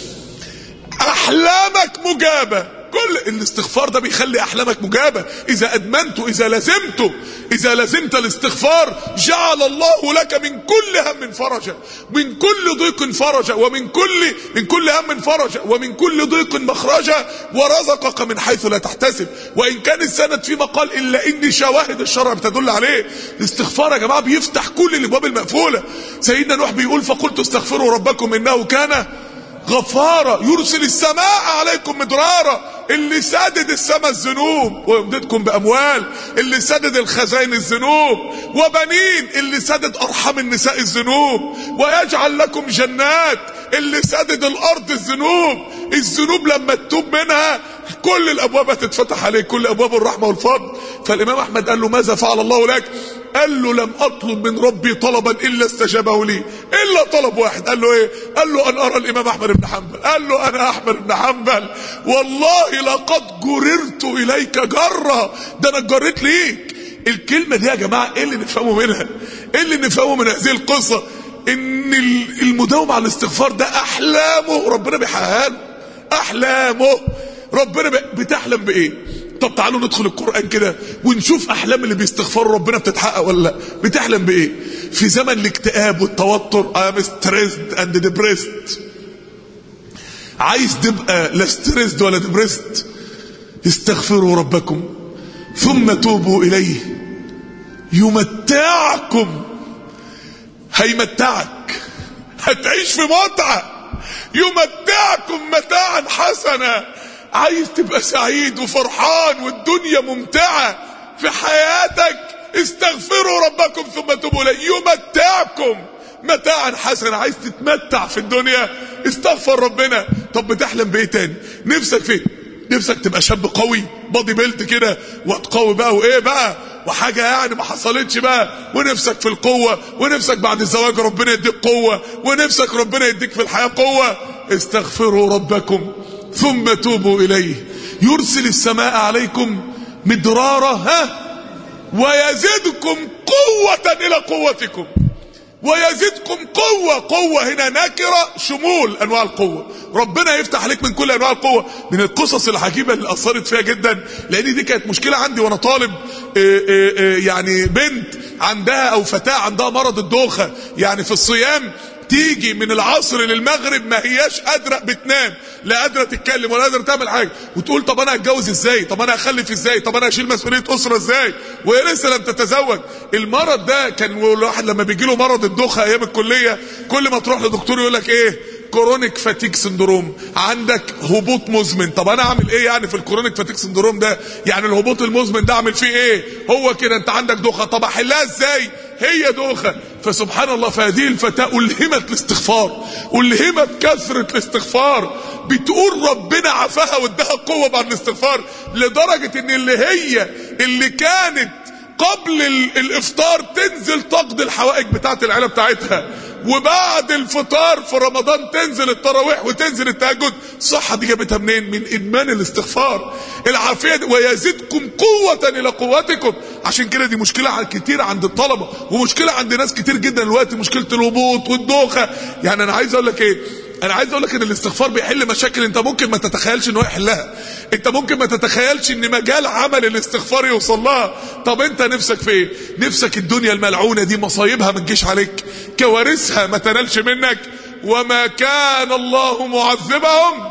احلامك مجابه كل الاستغفار ده بيخلي احلامك مجابه اذا ادمنته اذا لزمته اذا لزمت الاستغفار جعل الله لك من كل هم فرجا من كل ضيق فرجا ومن كل من كل هم فرجا ومن كل ضيق مخرجا ورزقك من حيث لا تحتسب وان كان السند في مقال الا ان شواهد الشرع بتدل عليه الاستغفار يا جماعه بيفتح كل الابواب المقفوله سيدنا نوح بيقول فقلت استغفروا ربكم انه كان غفارة يرسل السماء عليكم مدرارا اللي سدد السماء الذنوب ويمددكم بأموال اللي سدد الخزائن الذنوب وبنين اللي سدد أرحام النساء الذنوب ويجعل لكم جنات اللي سدد الأرض الذنوب الذنوب لما تتوب منها كل الأبواب هتتفتح عليك كل أبواب الرحمة والفضل فالإمام أحمد قال له ماذا فعل الله لك قال له لم اطلب من ربي طلبا الا استجابه لي الا طلب واحد قال له ايه قال له ان ارى الامام احمد بن حنبل قال له انا احمد بن حنبل والله لقد جررت اليك جره ده انا اتجريت ليك الكلمه دي يا جماعه ايه اللي نفهمه منها ايه اللي نفهمه من هذه القصه ان المداومه على الاستغفار ده احلامه ربنا بيحققها له احلامه ربنا بتحلم بايه طب تعالوا ندخل القرآن كده ونشوف أحلام اللي بيستغفروا ربنا بتتحقق ولا لا بتحلم بإيه في زمن الاكتئاب والتوتر I'm stressed and depressed عايز تبقى لا ستريسد ولا ديبريست استغفروا ربكم ثم توبوا إليه يمتعكم هيمتعك هتعيش في متعة يمتعكم متاعا حسنا عايز تبقى سعيد وفرحان والدنيا ممتعة في حياتك استغفروا ربكم ثم توبوا اليه يمتعكم متاعا حسنا عايز تتمتع في الدنيا استغفر ربنا طب بتحلم بايه تاني نفسك فين نفسك تبقى شاب قوي بادي بيلت كده وتقوي بقى وايه بقى وحاجة يعني ما حصلتش بقى ونفسك في القوة ونفسك بعد الزواج ربنا يديك قوة ونفسك ربنا يديك في الحياة قوة استغفروا ربكم ثم توبوا إليه يرسل السماء عليكم مدرارا ها ويزدكم قوة إلى قوتكم ويزدكم قوة قوة هنا نكرة شمول أنواع القوة ربنا يفتح عليك من كل أنواع القوة من القصص العجيبة اللي أثرت فيها جدا لأن دي كانت مشكلة عندي وأنا طالب إيه إيه إيه يعني بنت عندها أو فتاة عندها مرض الدوخة يعني في الصيام تيجي من العصر للمغرب ما هياش قادره بتنام لا قادره تتكلم ولا قادره تعمل حاجه وتقول طب انا هتجوز ازاي طب انا هخلف ازاي طب انا هشيل مسؤوليه اسره ازاي وهي لسه لم تتزوج المرض ده كان الواحد لما بيجي له مرض الدوخه ايام الكليه كل ما تروح لدكتور يقول لك ايه كرونيك فاتيك سندروم عندك هبوط مزمن طب انا اعمل ايه يعني في الكرونيك فاتيك سندروم ده يعني الهبوط المزمن ده اعمل فيه ايه هو كده انت عندك دوخه طب احلها ازاي هي دوخه فسبحان الله فهذه الفتاه الهمت الاستغفار الهمت كثره الاستغفار بتقول ربنا عافاها واداها قوه بعد الاستغفار لدرجه ان اللي هي اللي كانت قبل الافطار تنزل تقضي الحوائج بتاعت العيله بتاعتها وبعد الفطار في رمضان تنزل التراويح وتنزل التهجد الصحة دي جابتها منين من ادمان الاستغفار العافية دي ويزيدكم قوة الى قوتكم عشان كده دي مشكلة كتير عند الطلبة ومشكلة عند ناس كتير جدا دلوقتي مشكلة الهبوط والدوخة يعني انا عايز اقول لك ايه انا عايز اقول لك ان الاستغفار بيحل مشاكل انت ممكن ما تتخيلش ان هو يحلها انت ممكن ما تتخيلش ان مجال عمل الاستغفار يوصل لها طب انت نفسك في ايه نفسك الدنيا الملعونه دي مصايبها ما تجيش عليك كوارثها ما تنالش منك وما كان الله معذبهم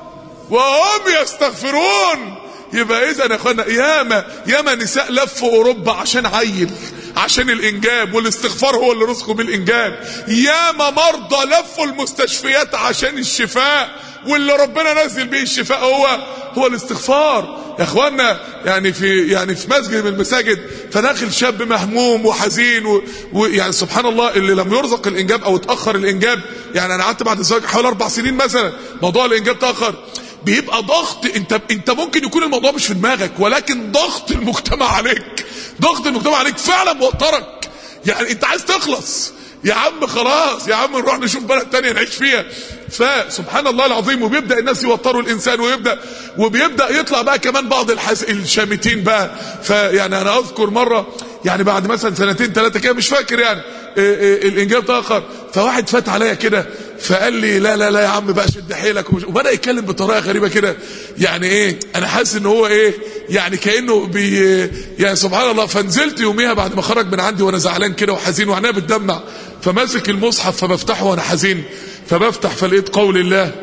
وهم يستغفرون يبقى اذا يا اخوانا ياما ياما نساء لفوا اوروبا عشان عيل عشان الانجاب والاستغفار هو اللي رزقه بالانجاب ياما مرضى لفوا المستشفيات عشان الشفاء واللي ربنا نزل به الشفاء هو هو الاستغفار يا اخوانا يعني في يعني في مسجد من المساجد فداخل شاب مهموم وحزين ويعني سبحان الله اللي لم يرزق الانجاب او اتاخر الانجاب يعني انا قعدت بعد الزواج حوالي اربع سنين مثلا موضوع الانجاب تاخر بيبقى ضغط انت انت ممكن يكون الموضوع مش في دماغك ولكن ضغط المجتمع عليك ضغط المجتمع عليك فعلا موترك يعني انت عايز تخلص يا عم خلاص يا عم نروح نشوف بلد تانية نعيش فيها فسبحان الله العظيم وبيبدا الناس يوتروا الانسان ويبدا وبيبدا يطلع بقى كمان بعض الحس... الشامتين بقى فيعني انا اذكر مره يعني بعد مثلا سنتين ثلاثه كده مش فاكر يعني إيه إيه الانجاب تاخر فواحد فات عليا كده فقال لي لا لا لا يا عم بقى شد حيلك ومش... وبدا يتكلم بطريقه غريبه كده يعني ايه انا حاسس ان هو ايه يعني كانه بي يعني سبحان الله فنزلت يوميها بعد ما خرج من عندي وانا زعلان كده وحزين وعينيا بتدمع فماسك المصحف فبفتحه وانا حزين فبفتح فلقيت قول الله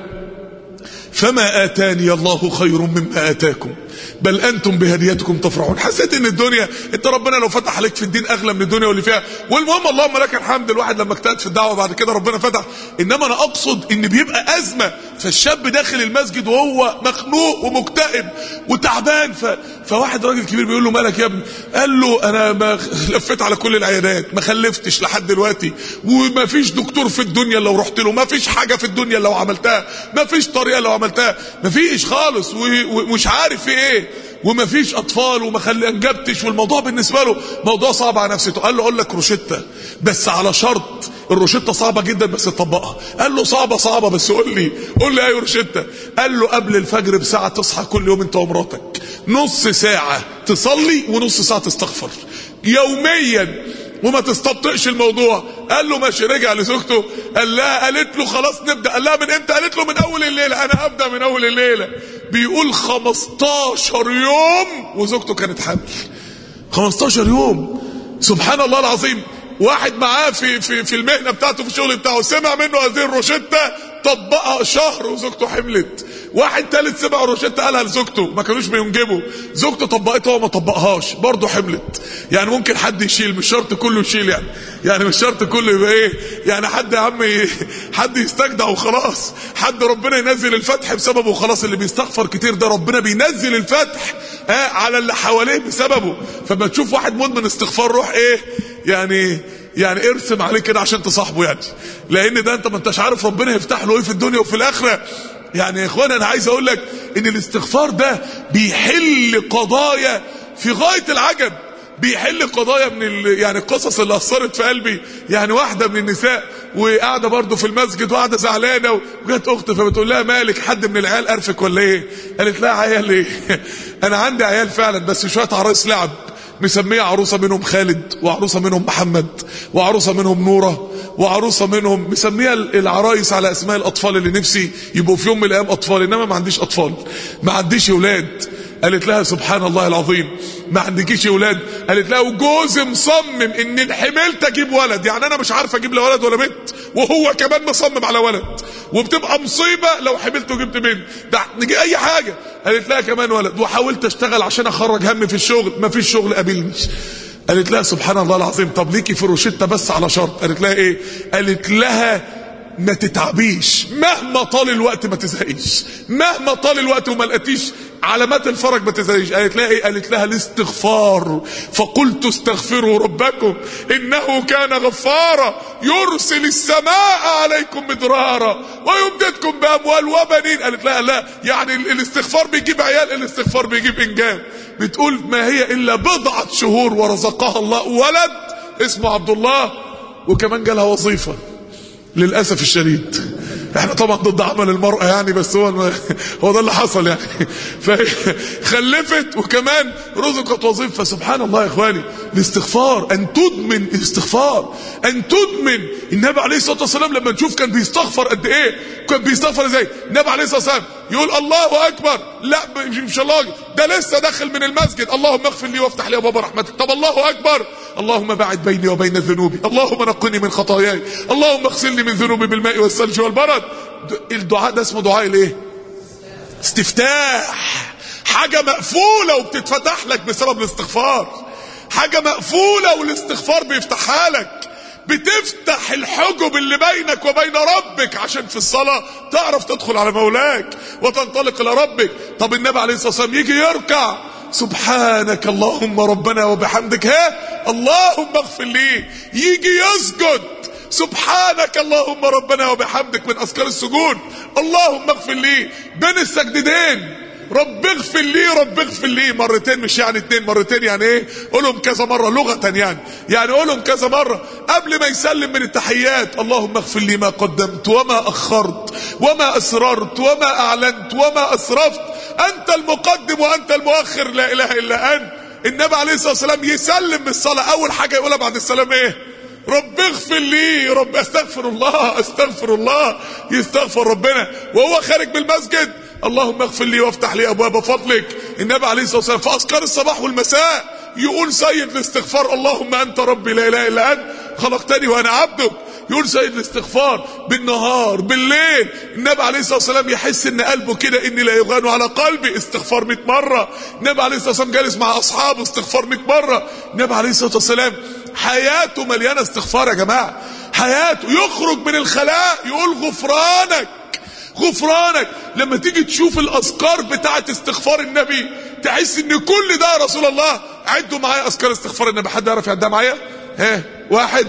فما آتاني الله خير مما آتاكم بل أنتم بهديتكم تفرحون حسيت ان الدنيا انت ربنا لو فتح عليك في الدين اغلى من الدنيا واللي فيها والمهم اللهم لك الحمد الواحد لما اجتهد في الدعوه بعد كده ربنا فتح انما انا اقصد ان بيبقى ازمه فالشاب داخل المسجد وهو مخنوق ومكتئب وتعبان ف... فواحد راجل كبير بيقول له مالك يا ابني قال له انا ما لفيت على كل العيادات ما خلفتش لحد دلوقتي وما فيش دكتور في الدنيا لو رحت له ما فيش حاجه في الدنيا لو عملتها ما فيش طريقه لو عملتها ما فيش خالص ومش عارف في ايه وما فيش اطفال وما خلي انجبتش والموضوع بالنسبه له موضوع صعب على نفسيته قال له اقول لك روشته بس على شرط الروشته صعبه جدا بس تطبقها قال له صعبه صعبه بس قول لي قول لي ايه روشته قال له قبل الفجر بساعه تصحى كل يوم انت ومراتك نص ساعه تصلي ونص ساعه تستغفر يوميا وما تستبطئش الموضوع قال له ماشي رجع لزوجته قال لها قالت له خلاص نبدا قال لها من امتى قالت له من اول الليله انا هبدا من اول الليله بيقول 15 يوم وزوجته كانت حامل 15 يوم سبحان الله العظيم واحد معاه في في في المهنه بتاعته في الشغل بتاعه سمع منه هذه الروشته طبقها شهر وزوجته حملت واحد ثالث سمع روشته قالها لزوجته ما كانوش بينجبوا زوجته طبقتها وما طبقهاش برضه حملت يعني ممكن حد يشيل مش شرط كله يشيل يعني يعني مش شرط كله يبقى ايه يعني حد يا عم حد يستجدع وخلاص حد ربنا ينزل الفتح بسببه وخلاص اللي بيستغفر كتير ده ربنا بينزل الفتح آه على اللي حواليه بسببه فما تشوف واحد مدمن استغفار روح ايه يعني يعني ارسم عليه كده عشان تصاحبه يعني لان ده انت ما انتش عارف ربنا يفتح له ايه في الدنيا وفي الاخره يعني يا اخوانا انا عايز اقول لك ان الاستغفار ده بيحل قضايا في غايه العجب بيحل قضايا من ال... يعني القصص اللي اثرت في قلبي يعني واحده من النساء وقاعده برضه في المسجد وقاعده زعلانه وجت اخت فبتقول لها مالك حد من العيال قرفك ولا ايه قالت لها عيال ايه انا عندي عيال فعلا بس شويه عرايس لعب مسميه عروسه منهم خالد وعروسه منهم محمد وعروسه منهم نوره وعروسه منهم مسميه العرايس على اسماء الاطفال اللي نفسي يبقوا في يوم من الايام اطفال انما ما عنديش اطفال ما عنديش اولاد قالت لها سبحان الله العظيم ما عندكيش اولاد قالت لها وجوزي مصمم ان حملت اجيب ولد يعني انا مش عارف اجيب لا ولد ولا بنت وهو كمان مصمم على ولد وبتبقى مصيبه لو حملت وجبت بنت ده نجي اي حاجه قالت لها كمان ولد وحاولت اشتغل عشان اخرج همي في الشغل ما فيش شغل قابلني قالت لها سبحان الله العظيم طب ليكي في روشته بس على شرط قالت لها ايه قالت لها ما تتعبيش مهما طال الوقت ما تزهقيش مهما طال الوقت وما لقيتيش علامات الفرج ما تزهقيش قالت لها ايه قالت لها الاستغفار فقلت استغفروا ربكم انه كان غفارا يرسل السماء عليكم مدرارا ويمددكم باموال وبنين قالت لها لا يعني الاستغفار بيجيب عيال الاستغفار بيجيب انجاب بتقول ما هي الا بضعه شهور ورزقها الله ولد اسمه عبد الله وكمان جالها وظيفه للاسف الشديد احنا طبعا ضد عمل المرأة يعني بس هو هو ده اللي حصل يعني فخلفت وكمان رزقت وظيفة فسبحان الله يا اخواني الاستغفار ان تدمن الاستغفار ان تدمن النبي عليه الصلاة والسلام لما نشوف كان بيستغفر قد ايه كان بيستغفر ازاي النبي عليه الصلاة والسلام يقول الله اكبر لا مش الله ده لسه داخل من المسجد اللهم اغفر لي وافتح لي ابواب رحمتك طب الله اكبر اللهم بعد بيني وبين ذنوبي اللهم نقني من خطاياي اللهم اغسلني من ذنوبي بالماء والثلج والبرد الدعاء ده اسمه دعاء الايه استفتاح حاجة مقفولة وبتتفتح لك بسبب الاستغفار حاجة مقفولة والاستغفار بيفتحها لك بتفتح الحجب اللي بينك وبين ربك عشان في الصلاة تعرف تدخل على مولاك وتنطلق إلى ربك طب النبي عليه الصلاة والسلام يجي يركع سبحانك اللهم ربنا وبحمدك ها اللهم اغفر لي يجي يسجد سبحانك اللهم ربنا وبحمدك من أذكار السجود اللهم اغفر لي بين السجدتين رب اغفر لي رب اغفر لي مرتين مش يعني اتنين مرتين يعني ايه قولهم كذا مرة لغة يعني يعني قولهم كذا مرة قبل ما يسلم من التحيات اللهم اغفر لي ما قدمت وما اخرت وما اسررت وما اعلنت وما اسرفت انت المقدم وانت المؤخر لا اله الا انت النبي عليه الصلاة والسلام يسلم بالصلاة اول حاجة يقولها بعد السلام ايه رب اغفر لي رب استغفر الله استغفر الله يستغفر ربنا وهو خارج من المسجد اللهم اغفر لي وافتح لي ابواب فضلك النبي عليه الصلاه والسلام في اذكار الصباح والمساء يقول سيد الاستغفار اللهم انت ربي لا اله الا انت خلقتني وانا عبدك يقول سيد الاستغفار بالنهار بالليل النبي عليه الصلاه والسلام يحس ان قلبه كده اني لا يغان على قلبي استغفار 100 مره النبي عليه الصلاه والسلام جالس مع اصحابه استغفار 100 مره النبي عليه الصلاه والسلام حياته مليانه استغفار يا جماعه حياته يخرج من الخلاء يقول غفرانك غفرانك لما تيجي تشوف الاذكار بتاعه استغفار النبي تحس ان كل ده يا رسول الله عدوا معايا اذكار استغفار النبي حد يعرف يعدها معايا ها واحد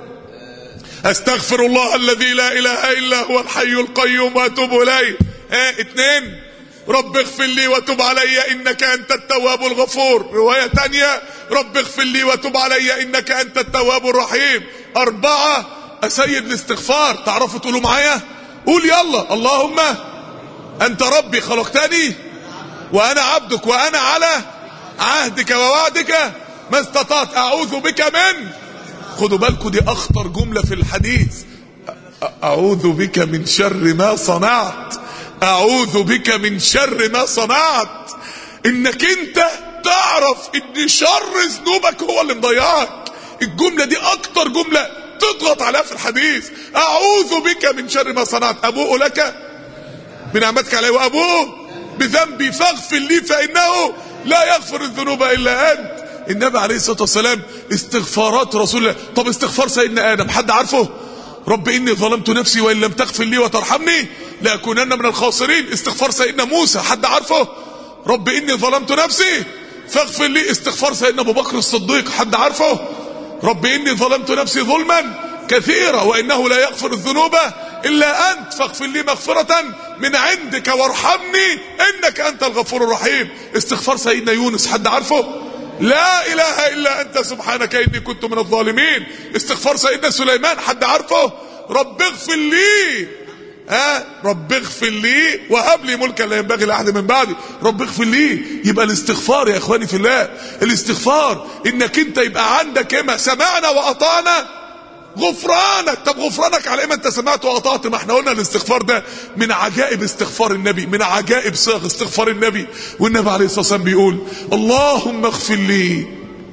استغفر الله الذي لا اله الا هو الحي القيوم واتوب اليه ها اتنين رب اغفر لي وتب علي انك انت التواب الغفور روايه تانية رب اغفر لي وتب علي انك انت التواب الرحيم اربعه اسيد الاستغفار تعرفوا تقولوا معايا قول يلا اللهم انت ربي خلقتني وانا عبدك وانا على عهدك ووعدك ما استطعت اعوذ بك من خدوا بالكم دي اخطر جملة في الحديث اعوذ بك من شر ما صنعت اعوذ بك من شر ما صنعت انك انت تعرف ان شر ذنوبك هو اللي مضيعك الجملة دي اكتر جملة تضغط عليها في الحديث اعوذ بك من شر ما صنعت ابوء لك بنعمتك علي وابوه بذنبي فاغفر لي فانه لا يغفر الذنوب الا انت النبي عليه الصلاه والسلام استغفارات رسول الله طب استغفار سيدنا ادم حد عارفه رب اني ظلمت نفسي وان لم تغفر لي وترحمني لاكونن من الخاسرين استغفار سيدنا موسى حد عارفه رب اني ظلمت نفسي فاغفر لي استغفار سيدنا ابو بكر الصديق حد عارفه رب اني ظلمت نفسي ظلما كثيرا وانه لا يغفر الذنوب الا انت فاغفر لي مغفرة من عندك وارحمني انك انت الغفور الرحيم استغفار سيدنا يونس حد عارفه لا اله الا انت سبحانك اني كنت من الظالمين استغفار سيدنا سليمان حد عارفه رب اغفر لي ها رب اغفر لي وهب لي ملكا لا ينبغي لاحد من بعدي رب اغفر لي يبقى الاستغفار يا اخواني في الله الاستغفار انك انت يبقى عندك اما سمعنا واطعنا غفرانك طب غفرانك على ايه ما انت سمعت واطعت ما احنا قلنا الاستغفار ده من عجائب استغفار النبي من عجائب صيغ استغفار النبي والنبي عليه الصلاه والسلام بيقول اللهم اغفر لي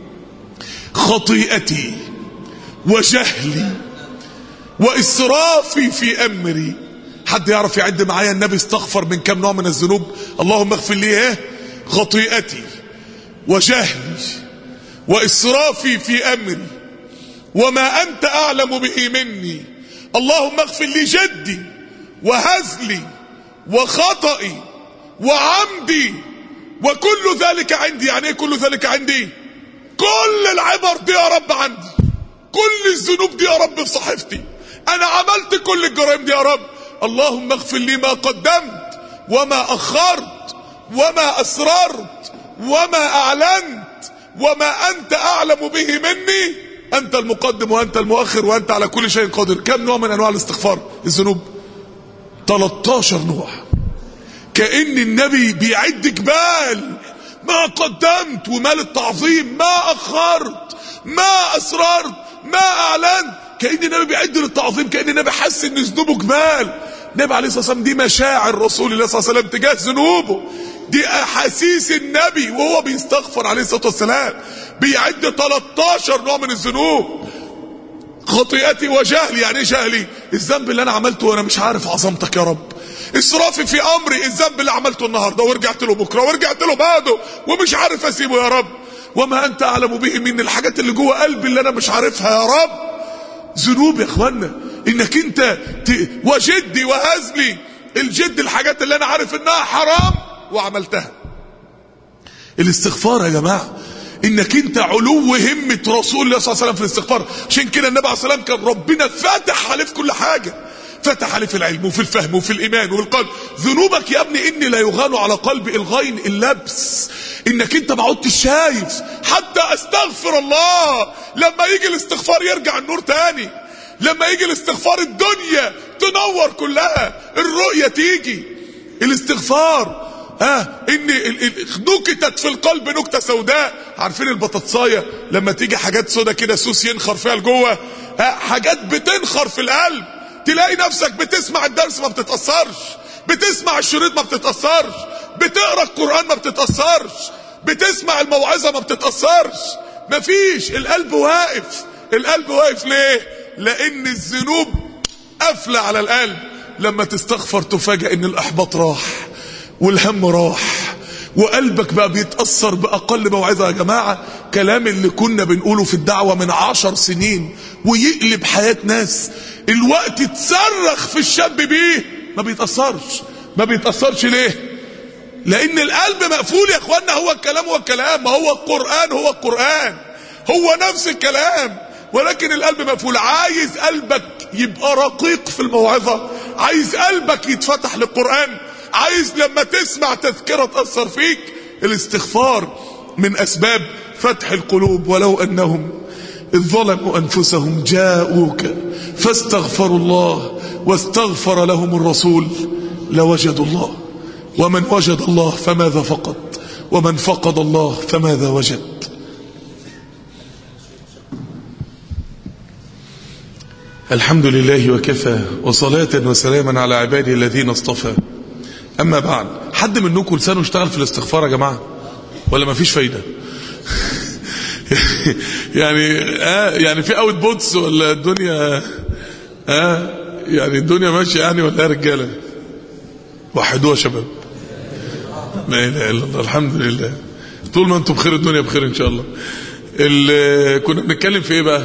خطيئتي وجهلي واسرافي في امري حد يعرف يعد معايا النبي استغفر من كم نوع من الذنوب اللهم اغفر لي ايه خطيئتي وجهلي واسرافي في امري وما أنت أعلم به مني اللهم اغفر لي جدي وهزلي وخطئي وعمدي وكل ذلك عندي يعني ايه كل ذلك عندي كل العبر دي يا رب عندي كل الذنوب دي يا رب في صحيفتي انا عملت كل الجرائم دي يا رب اللهم اغفر لي ما قدمت وما اخرت وما اسررت وما اعلنت وما انت اعلم به مني انت المقدم وانت المؤخر وانت على كل شيء قادر كم نوع من انواع الاستغفار الذنوب 13 نوع كأن النبي بيعد جبال ما قدمت ومال التعظيم ما اخرت ما اسررت ما اعلنت كأن النبي بيعد للتعظيم كأن النبي حس ان ذنوبه جبال النبي عليه الصلاه والسلام دي مشاعر رسول الله صلى الله عليه وسلم تجاه ذنوبه دي احاسيس النبي وهو بيستغفر عليه الصلاه والسلام بيعد 13 نوع من الذنوب خطيئتي وجهلي يعني ايه جهلي الذنب اللي انا عملته وانا مش عارف عظمتك يا رب اسرافي في امري الذنب اللي عملته النهارده ورجعت له بكره ورجعت له بعده ومش عارف اسيبه يا رب وما انت اعلم به من الحاجات اللي جوه قلبي اللي انا مش عارفها يا رب ذنوب يا اخوانا انك انت ت... وجدي وهزلي الجد الحاجات اللي انا عارف انها حرام وعملتها الاستغفار يا جماعه انك انت علو همة رسول الله صلى الله عليه وسلم في الاستغفار عشان كده النبي عليه الصلاه والسلام كان ربنا فاتح عليه في كل حاجه فتح عليه في العلم وفي الفهم وفي الايمان والقلب ذنوبك يا ابني اني لا يغان على قلبي الغين اللبس انك انت ما عدتش شايف حتى استغفر الله لما يجي الاستغفار يرجع النور تاني لما يجي الاستغفار الدنيا تنور كلها الرؤية تيجي الاستغفار ها ان ال- ال- نكتت في القلب نكته سوداء عارفين البطاطسايه لما تيجي حاجات سودا كده سوس ينخر فيها لجوه ها حاجات بتنخر في القلب تلاقي نفسك بتسمع الدرس ما بتتاثرش بتسمع الشريط ما بتتاثرش بتقرا القران ما بتتاثرش بتسمع الموعظه ما بتتاثرش مفيش القلب واقف القلب واقف ليه لان الذنوب قافله على القلب لما تستغفر تفاجئ ان الاحباط راح والهم راح وقلبك بقى بيتأثر بأقل موعظة يا جماعة كلام اللي كنا بنقوله في الدعوة من عشر سنين ويقلب حياة ناس الوقت تصرخ في الشاب بيه ما بيتأثرش ما بيتأثرش ليه لأن القلب مقفول يا اخوانا هو الكلام هو الكلام ما هو القرآن هو القرآن هو نفس الكلام ولكن القلب مقفول عايز قلبك يبقى رقيق في الموعظة عايز قلبك يتفتح للقرآن عايز لما تسمع تذكرة تأثر فيك الاستغفار من أسباب فتح القلوب ولو أنهم إذ ظلموا أنفسهم جاءوك فاستغفروا الله واستغفر لهم الرسول لوجدوا الله ومن وجد الله فماذا فقد ومن فقد الله فماذا وجد الحمد لله وكفى وصلاة وسلاما على عباده الذين اصطفى أما بعد حد منكم لسانه اشتغل في الاستغفار يا جماعة ولا ما فيش فايدة يعني آه يعني في اوت بوتس ولا الدنيا آه يعني الدنيا ماشية يعني ولا يا رجالة وحدوها يا شباب لا اله الا الله الحمد لله طول ما انتم بخير الدنيا بخير ان شاء الله ال- كنا بنتكلم في ايه بقى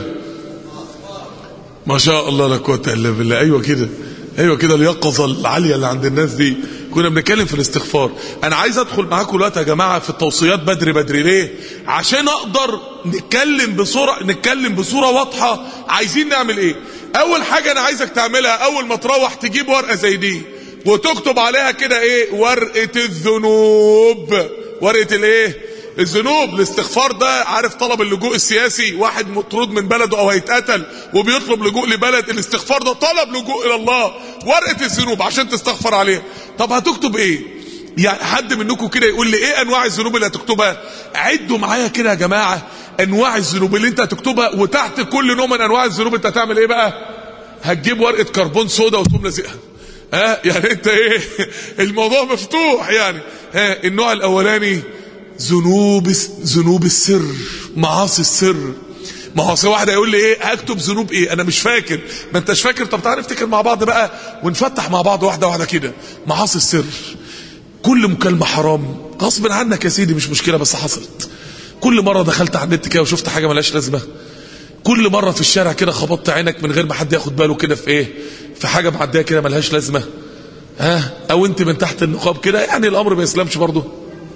ما شاء الله لا قوه الا بالله ايوه كده ايوه كده اليقظه العاليه اللي عند الناس دي كنا بنتكلم في الاستغفار انا عايز ادخل معاكم دلوقتي يا جماعه في التوصيات بدري بدري ليه عشان اقدر نتكلم بصوره نتكلم بصوره واضحه عايزين نعمل ايه اول حاجه انا عايزك تعملها اول ما تروح تجيب ورقه زي دي وتكتب عليها كده ايه ورقه الذنوب ورقه الايه الذنوب الاستغفار ده عارف طلب اللجوء السياسي واحد مطرود من بلده او هيتقتل وبيطلب لجوء لبلد الاستغفار ده طلب لجوء الى الله ورقه الذنوب عشان تستغفر عليها طب هتكتب ايه يعني حد منكم كده يقول لي ايه انواع الذنوب اللي هتكتبها عدوا معايا كده يا جماعه انواع الذنوب اللي انت هتكتبها وتحت كل نوع من انواع الذنوب انت هتعمل ايه بقى هتجيب ورقه كربون سودا وتقوم لازقها ها يعني انت ايه الموضوع مفتوح يعني ها النوع الاولاني ذنوب ذنوب السر معاصي السر ما هو أصل واحد هيقول لي ايه هكتب ذنوب ايه انا مش فاكر ما انتش فاكر طب تعالى نفتكر مع بعض بقى ونفتح مع بعض واحده واحده كده معاصي السر كل مكالمه حرام غصب عنك يا سيدي مش مشكله بس حصلت كل مره دخلت على النت كده وشفت حاجه ملهاش لازمه كل مره في الشارع كده خبطت عينك من غير ما حد ياخد باله كده في ايه في حاجه معديه كده ملهاش لازمه ها او انت من تحت النقاب كده يعني الامر ما يسلمش برضه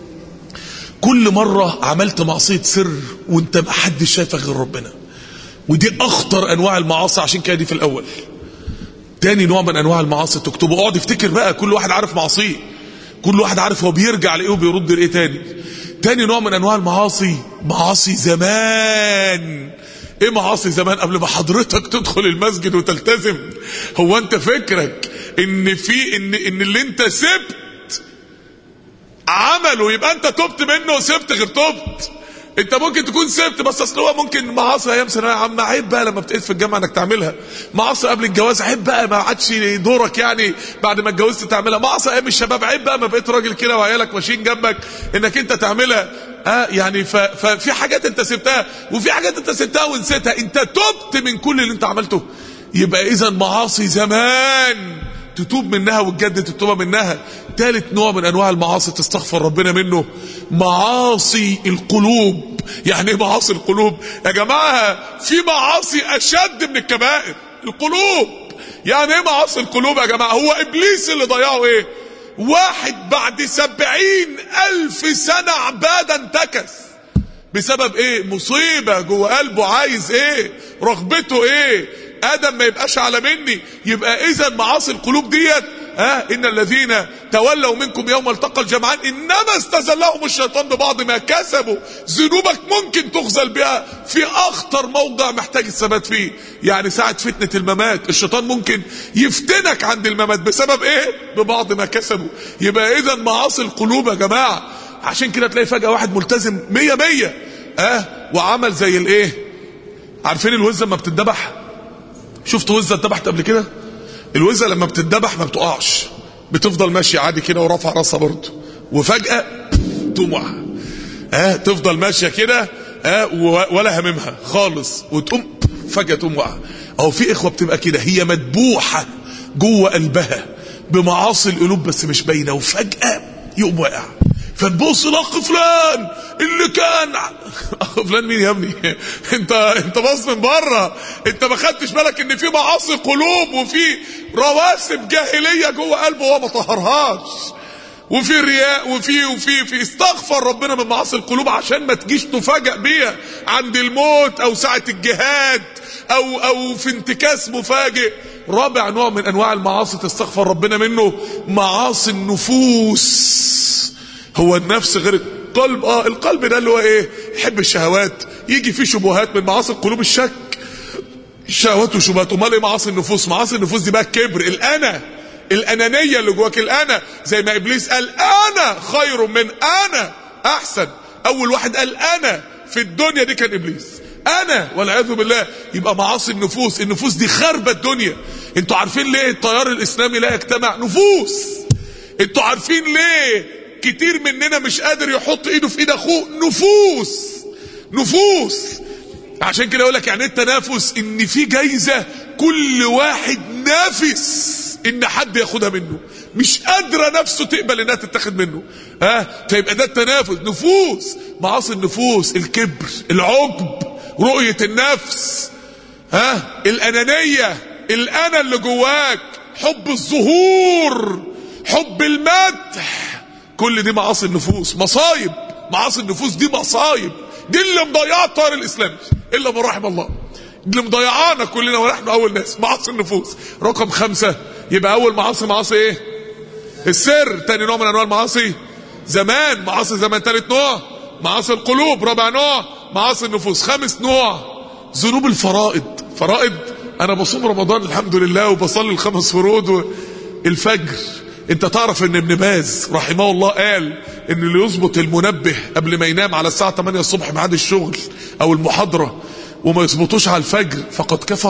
كل مرة عملت معصية سر وانت ما حدش شايفك غير ربنا ودي اخطر انواع المعاصي عشان كده دي في الاول تاني نوع من انواع المعاصي تكتبه اقعد افتكر بقى كل واحد عارف معصيه كل واحد عارف هو بيرجع لايه وبيرد لايه تاني تاني نوع من انواع المعاصي معاصي زمان ايه معاصي زمان قبل ما حضرتك تدخل المسجد وتلتزم هو انت فكرك ان في ان ان اللي انت سبت عمله يبقى انت تبت منه وسبت غير تبت انت ممكن تكون سبت بس اصل هو ممكن معاصي ايام ثانويه عامه عيب بقى لما بتقيس في الجامعه انك تعملها معاصي قبل الجواز عيب بقى ما عادش دورك يعني بعد ما اتجوزت تعملها معاصي ايام الشباب عيب بقى ما بقيت راجل كده وعيالك ماشيين جنبك انك انت تعملها اه يعني ف... ففي حاجات انت سبتها وفي حاجات انت سبتها ونسيتها انت تبت من كل اللي انت عملته يبقى اذا معاصي زمان تتوب منها وتجدد التوبه منها ثالث نوع من انواع المعاصي تستغفر ربنا منه معاصي القلوب يعني ايه معاصي القلوب يا جماعه في معاصي اشد من الكبائر القلوب يعني ايه معاصي القلوب يا جماعه هو ابليس اللي ضيعه ايه واحد بعد سبعين الف سنه عباده انتكس بسبب ايه مصيبه جوه قلبه عايز ايه رغبته ايه ادم ما يبقاش اعلى مني يبقى اذا معاصي القلوب ديت ها ان الذين تولوا منكم يوم التقى الجمعان انما استزلهم الشيطان ببعض ما كسبوا ذنوبك ممكن تخزل بها في اخطر موضع محتاج الثبات فيه يعني ساعة فتنة الممات الشيطان ممكن يفتنك عند الممات بسبب ايه ببعض ما كسبوا يبقى اذا معاصي القلوب يا جماعة عشان كده تلاقي فجأة واحد ملتزم مية مية اه وعمل زي الايه عارفين الوزة لما بتتذبح شفت وزة اتذبحت قبل كده الوزة لما بتتذبح ما بتقعش بتفضل ماشية عادي كده ورافعة راسها برضه وفجأة تقوم واقعة اه تفضل ماشية كده اه ولا هممها خالص وتقوم فجأة تقوم واقعة اهو في اخوة بتبقى كده هي مدبوحة جوه قلبها بمعاصي القلوب بس مش باينة وفجأة يقوم واقع فتبص الاخ فلان اللي كان اخ فلان مين يا ابني انت انت باص من بره انت ما خدتش بالك ان في معاصي قلوب وفي رواسب جاهليه جوه قلبه وهو ما طهرهاش وفي رياء وفي وفي في استغفر ربنا من معاصي القلوب عشان ما تجيش تفاجأ بيها عند الموت او ساعه الجهاد او او في انتكاس مفاجئ رابع نوع من انواع المعاصي تستغفر ربنا منه معاصي النفوس هو النفس غير القلب اه القلب ده اللي هو ايه يحب الشهوات يجي فيه شبهات من معاصي القلوب الشك الشهوات وشبهات امال ايه معاصي النفوس معاصي النفوس دي بقى الكبر الانا الانانيه اللي جواك الانا زي ما ابليس قال انا خير من انا احسن اول واحد قال انا في الدنيا دي كان ابليس انا والعياذ بالله يبقى معاصي النفوس النفوس دي خربة الدنيا انتوا عارفين ليه التيار الاسلامي لا يجتمع نفوس انتوا عارفين ليه كتير مننا مش قادر يحط ايده في ايد اخوه نفوس نفوس عشان كده يقول لك يعني التنافس ان في جايزه كل واحد نافس ان حد ياخدها منه مش قادره نفسه تقبل انها تتاخد منه ها فيبقى ده التنافس نفوس معاصي النفوس الكبر العجب رؤيه النفس ها الانانيه الانا اللي جواك حب الظهور حب المدح كل دي معاصي النفوس مصايب معاصي النفوس دي مصايب دي اللي مضيعه الطار الاسلامي الا من رحم الله دي اللي مضيعانا كلنا ونحن اول ناس معاصي النفوس رقم خمسة يبقى اول معاصي معاصي ايه السر تاني نوع من انواع المعاصي زمان معاصي زمان تالت نوع معاصي القلوب رابع نوع معاصي النفوس خامس نوع ذنوب الفرائض فرائض انا بصوم رمضان الحمد لله وبصلي الخمس فروض والفجر انت تعرف ان ابن باز رحمه الله قال ان اللي يظبط المنبه قبل ما ينام على الساعة 8 الصبح ميعاد الشغل او المحاضرة وما يظبطوش على الفجر فقد كفر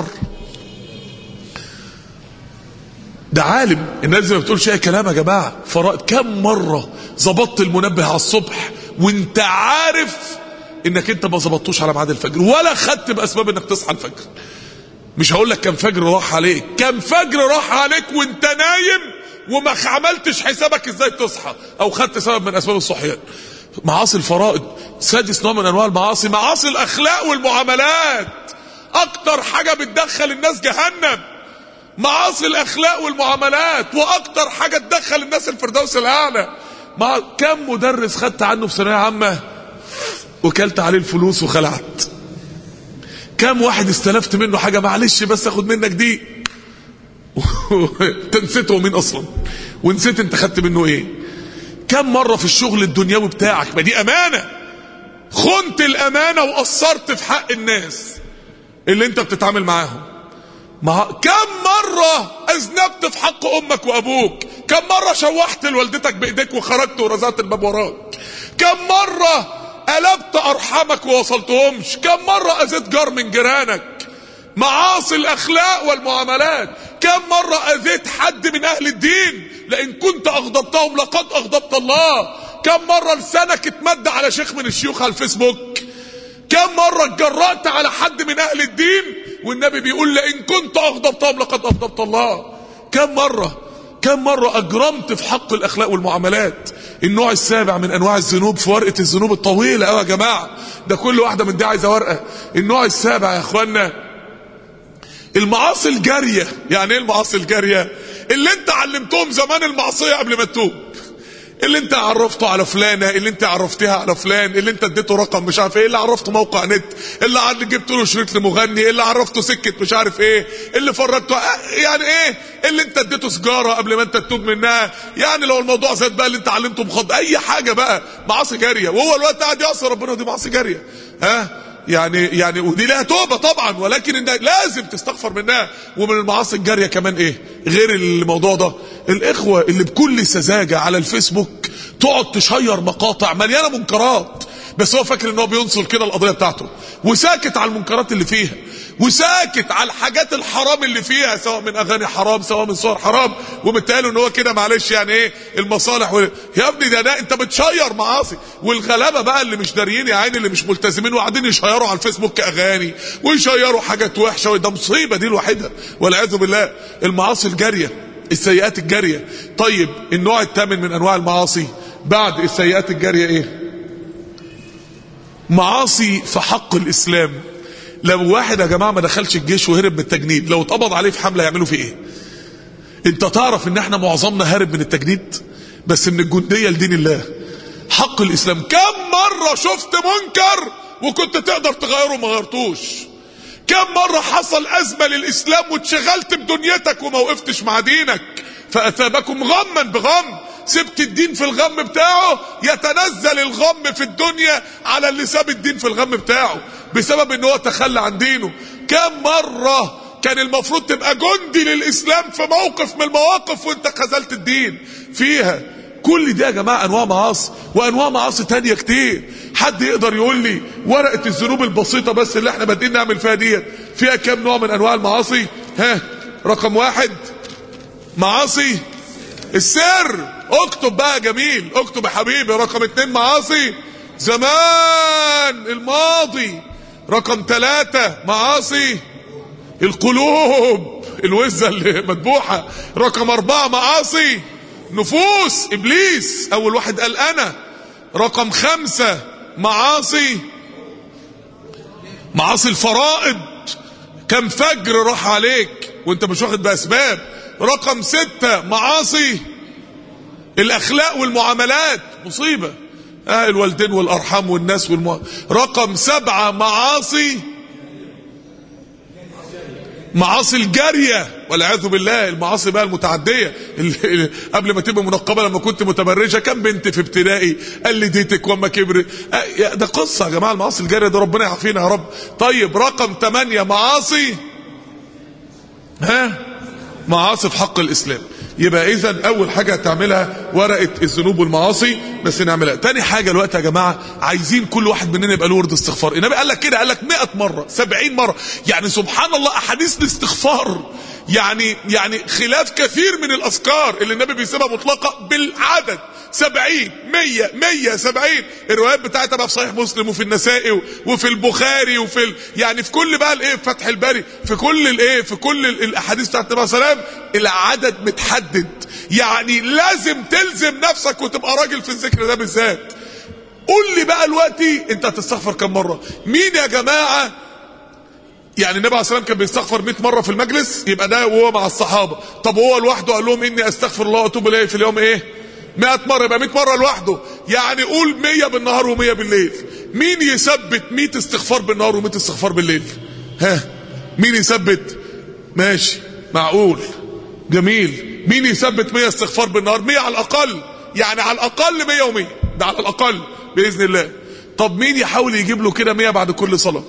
ده عالم الناس دي ما بتقولش اي كلام يا جماعة فرائض كم مرة ظبطت المنبه على الصبح وانت عارف انك انت ما ظبطتوش على ميعاد الفجر ولا خدت باسباب انك تصحى الفجر مش هقول لك كم فجر راح عليك كم فجر راح عليك وانت نايم وما عملتش حسابك ازاي تصحى او خدت سبب من اسباب الصحيان معاصي الفرائض سادس نوع من انواع المعاصي معاصي الاخلاق والمعاملات اكتر حاجه بتدخل الناس جهنم معاصي الاخلاق والمعاملات واكتر حاجه تدخل الناس الفردوس الاعلى مع كم مدرس خدت عنه في ثانويه عامه وكلت عليه الفلوس وخلعت كم واحد استلفت منه حاجه معلش بس اخد منك دي انت نسيت هو مين اصلا ونسيت انت خدت منه ايه كم مرة في الشغل الدنيوي بتاعك ما دي امانة خنت الامانة وقصرت في حق الناس اللي انت بتتعامل معاهم مع... كم مرة اذنبت في حق امك وابوك كم مرة شوحت لوالدتك بايديك وخرجت ورزعت الباب وراك كم مرة قلبت ارحامك ووصلتهمش كم مرة اذيت جار من جيرانك معاصي الاخلاق والمعاملات كم مرة اذيت حد من اهل الدين لان كنت اغضبتهم لقد اغضبت الله كم مرة لسانك اتمد على شيخ من الشيوخ على الفيسبوك كم مرة اتجرأت على حد من اهل الدين والنبي بيقول لئن كنت اغضبتهم لقد اغضبت الله كم مرة كم مرة اجرمت في حق الاخلاق والمعاملات النوع السابع من انواع الذنوب في ورقة الذنوب الطويلة قوي يا جماعة ده كل واحدة من دي عايزة ورقة النوع السابع يا اخوانا المعاصي الجارية يعني ايه المعاصي الجارية اللي انت علمتهم زمان المعصية قبل ما تتوب اللي انت عرفته على فلانة اللي انت عرفتها على فلان اللي انت اديته رقم مش عارف ايه اللي عرفته موقع نت اللي عاد جبت له شريط لمغني اللي عرفته سكة مش عارف ايه اللي فرجته يعني ايه اللي انت اديته سجارة قبل ما انت تتوب منها يعني لو الموضوع زاد بقى اللي انت علمته مخد اي حاجة بقى معاصي جارية وهو الوقت قاعد يعصي ربنا ودي معاصي جارية ها يعني يعني ودي لها توبه طبعا ولكن انك لازم تستغفر منها ومن المعاصي الجاريه كمان ايه غير الموضوع ده الاخوه اللي بكل سذاجه على الفيسبوك تقعد تشير مقاطع مليانه منكرات بس هو فاكر ان هو بينصر كده القضيه بتاعته وساكت على المنكرات اللي فيها وساكت على الحاجات الحرام اللي فيها سواء من اغاني حرام سواء من صور حرام ومتقال ان هو كده معلش يعني ايه المصالح و... يا ابني ده, ده انت بتشير معاصي والغلابه بقى اللي مش داريين يا عيني اللي مش ملتزمين وقاعدين يشيروا على الفيسبوك اغاني ويشيروا حاجات وحشه ده مصيبه دي الوحيده والعياذ بالله المعاصي الجاريه السيئات الجاريه طيب النوع الثامن من انواع المعاصي بعد السيئات الجاريه ايه معاصي في حق الاسلام لو واحد يا جماعه ما دخلش الجيش وهرب من التجنيد لو اتقبض عليه في حمله يعملوا فيه ايه انت تعرف ان احنا معظمنا هارب من التجنيد بس من الجنديه لدين الله حق الاسلام كم مره شفت منكر وكنت تقدر تغيره وما غيرتوش كم مره حصل ازمه للاسلام واتشغلت بدنيتك وما وقفتش مع دينك فاثابكم غما بغم سبت الدين في الغم بتاعه يتنزل الغم في الدنيا على اللي ساب الدين في الغم بتاعه بسبب ان هو تخلى عن دينه كم مرة كان المفروض تبقى جندي للإسلام في موقف من المواقف وانت خذلت الدين فيها كل دي يا جماعة أنواع معاصي وأنواع معاصي تانية كتير حد يقدر يقول لي ورقة الذنوب البسيطة بس اللي احنا بادئين نعمل فيها ديت فيها كام نوع من أنواع المعاصي ها رقم واحد معاصي السر اكتب بقى جميل اكتب يا حبيبي رقم اتنين معاصي زمان الماضي رقم ثلاثة معاصي القلوب الوزة اللي مذبوحة رقم أربعة معاصي نفوس إبليس أول واحد قال أنا رقم خمسة معاصي معاصي الفرائض كم فجر راح عليك وانت مش واخد بأسباب رقم ستة معاصي الأخلاق والمعاملات مصيبة آه الوالدين والأرحام والناس والمع... رقم سبعة معاصي معاصي الجارية والعياذ بالله المعاصي بقى المتعدية اللي قبل ما تبقى منقبة لما كنت متبرجة كم بنت في ابتدائي قال لي ديتك وما كبرت آه ده قصة يا جماعة المعاصي الجارية ده ربنا يعافينا يا رب طيب رقم ثمانية معاصي ها معاصي في حق الإسلام يبقى اذا اول حاجة هتعملها ورقة الذنوب والمعاصي بس نعملها تاني حاجة الوقت يا جماعة عايزين كل واحد مننا يبقى له ورد استغفار النبي قال لك كده قال لك 100 مرة 70 مرة يعني سبحان الله احاديث الاستغفار يعني يعني خلاف كثير من الاذكار اللي النبي بيسيبها مطلقة بالعدد 70 100 170 الروايات بتاعتها بقى في صحيح مسلم وفي النسائي وفي البخاري وفي ال... يعني في كل بقى الايه فتح الباري في كل الايه في كل الاحاديث بتاعت النبي صلى الله عليه وسلم العدد متحدد يعني لازم تلزم نفسك وتبقى راجل في الذكر ده بالذات قول لي بقى دلوقتي انت هتستغفر كم مره مين يا جماعه يعني النبي عليه الصلاه والسلام كان بيستغفر 100 مره في المجلس يبقى ده وهو مع الصحابه طب هو لوحده قال لهم اني استغفر الله واتوب اليه في اليوم ايه 100 مره يبقى 100 مره لوحده يعني قول 100 بالنهار و100 بالليل مين يثبت 100 استغفار بالنهار و100 استغفار بالليل ها مين يثبت ماشي معقول جميل مين يثبت 100 استغفار بالنهار 100 على الاقل يعني على الاقل 100 و100 ده على الاقل باذن الله طب مين يحاول يجيب له كده 100 بعد كل صلاه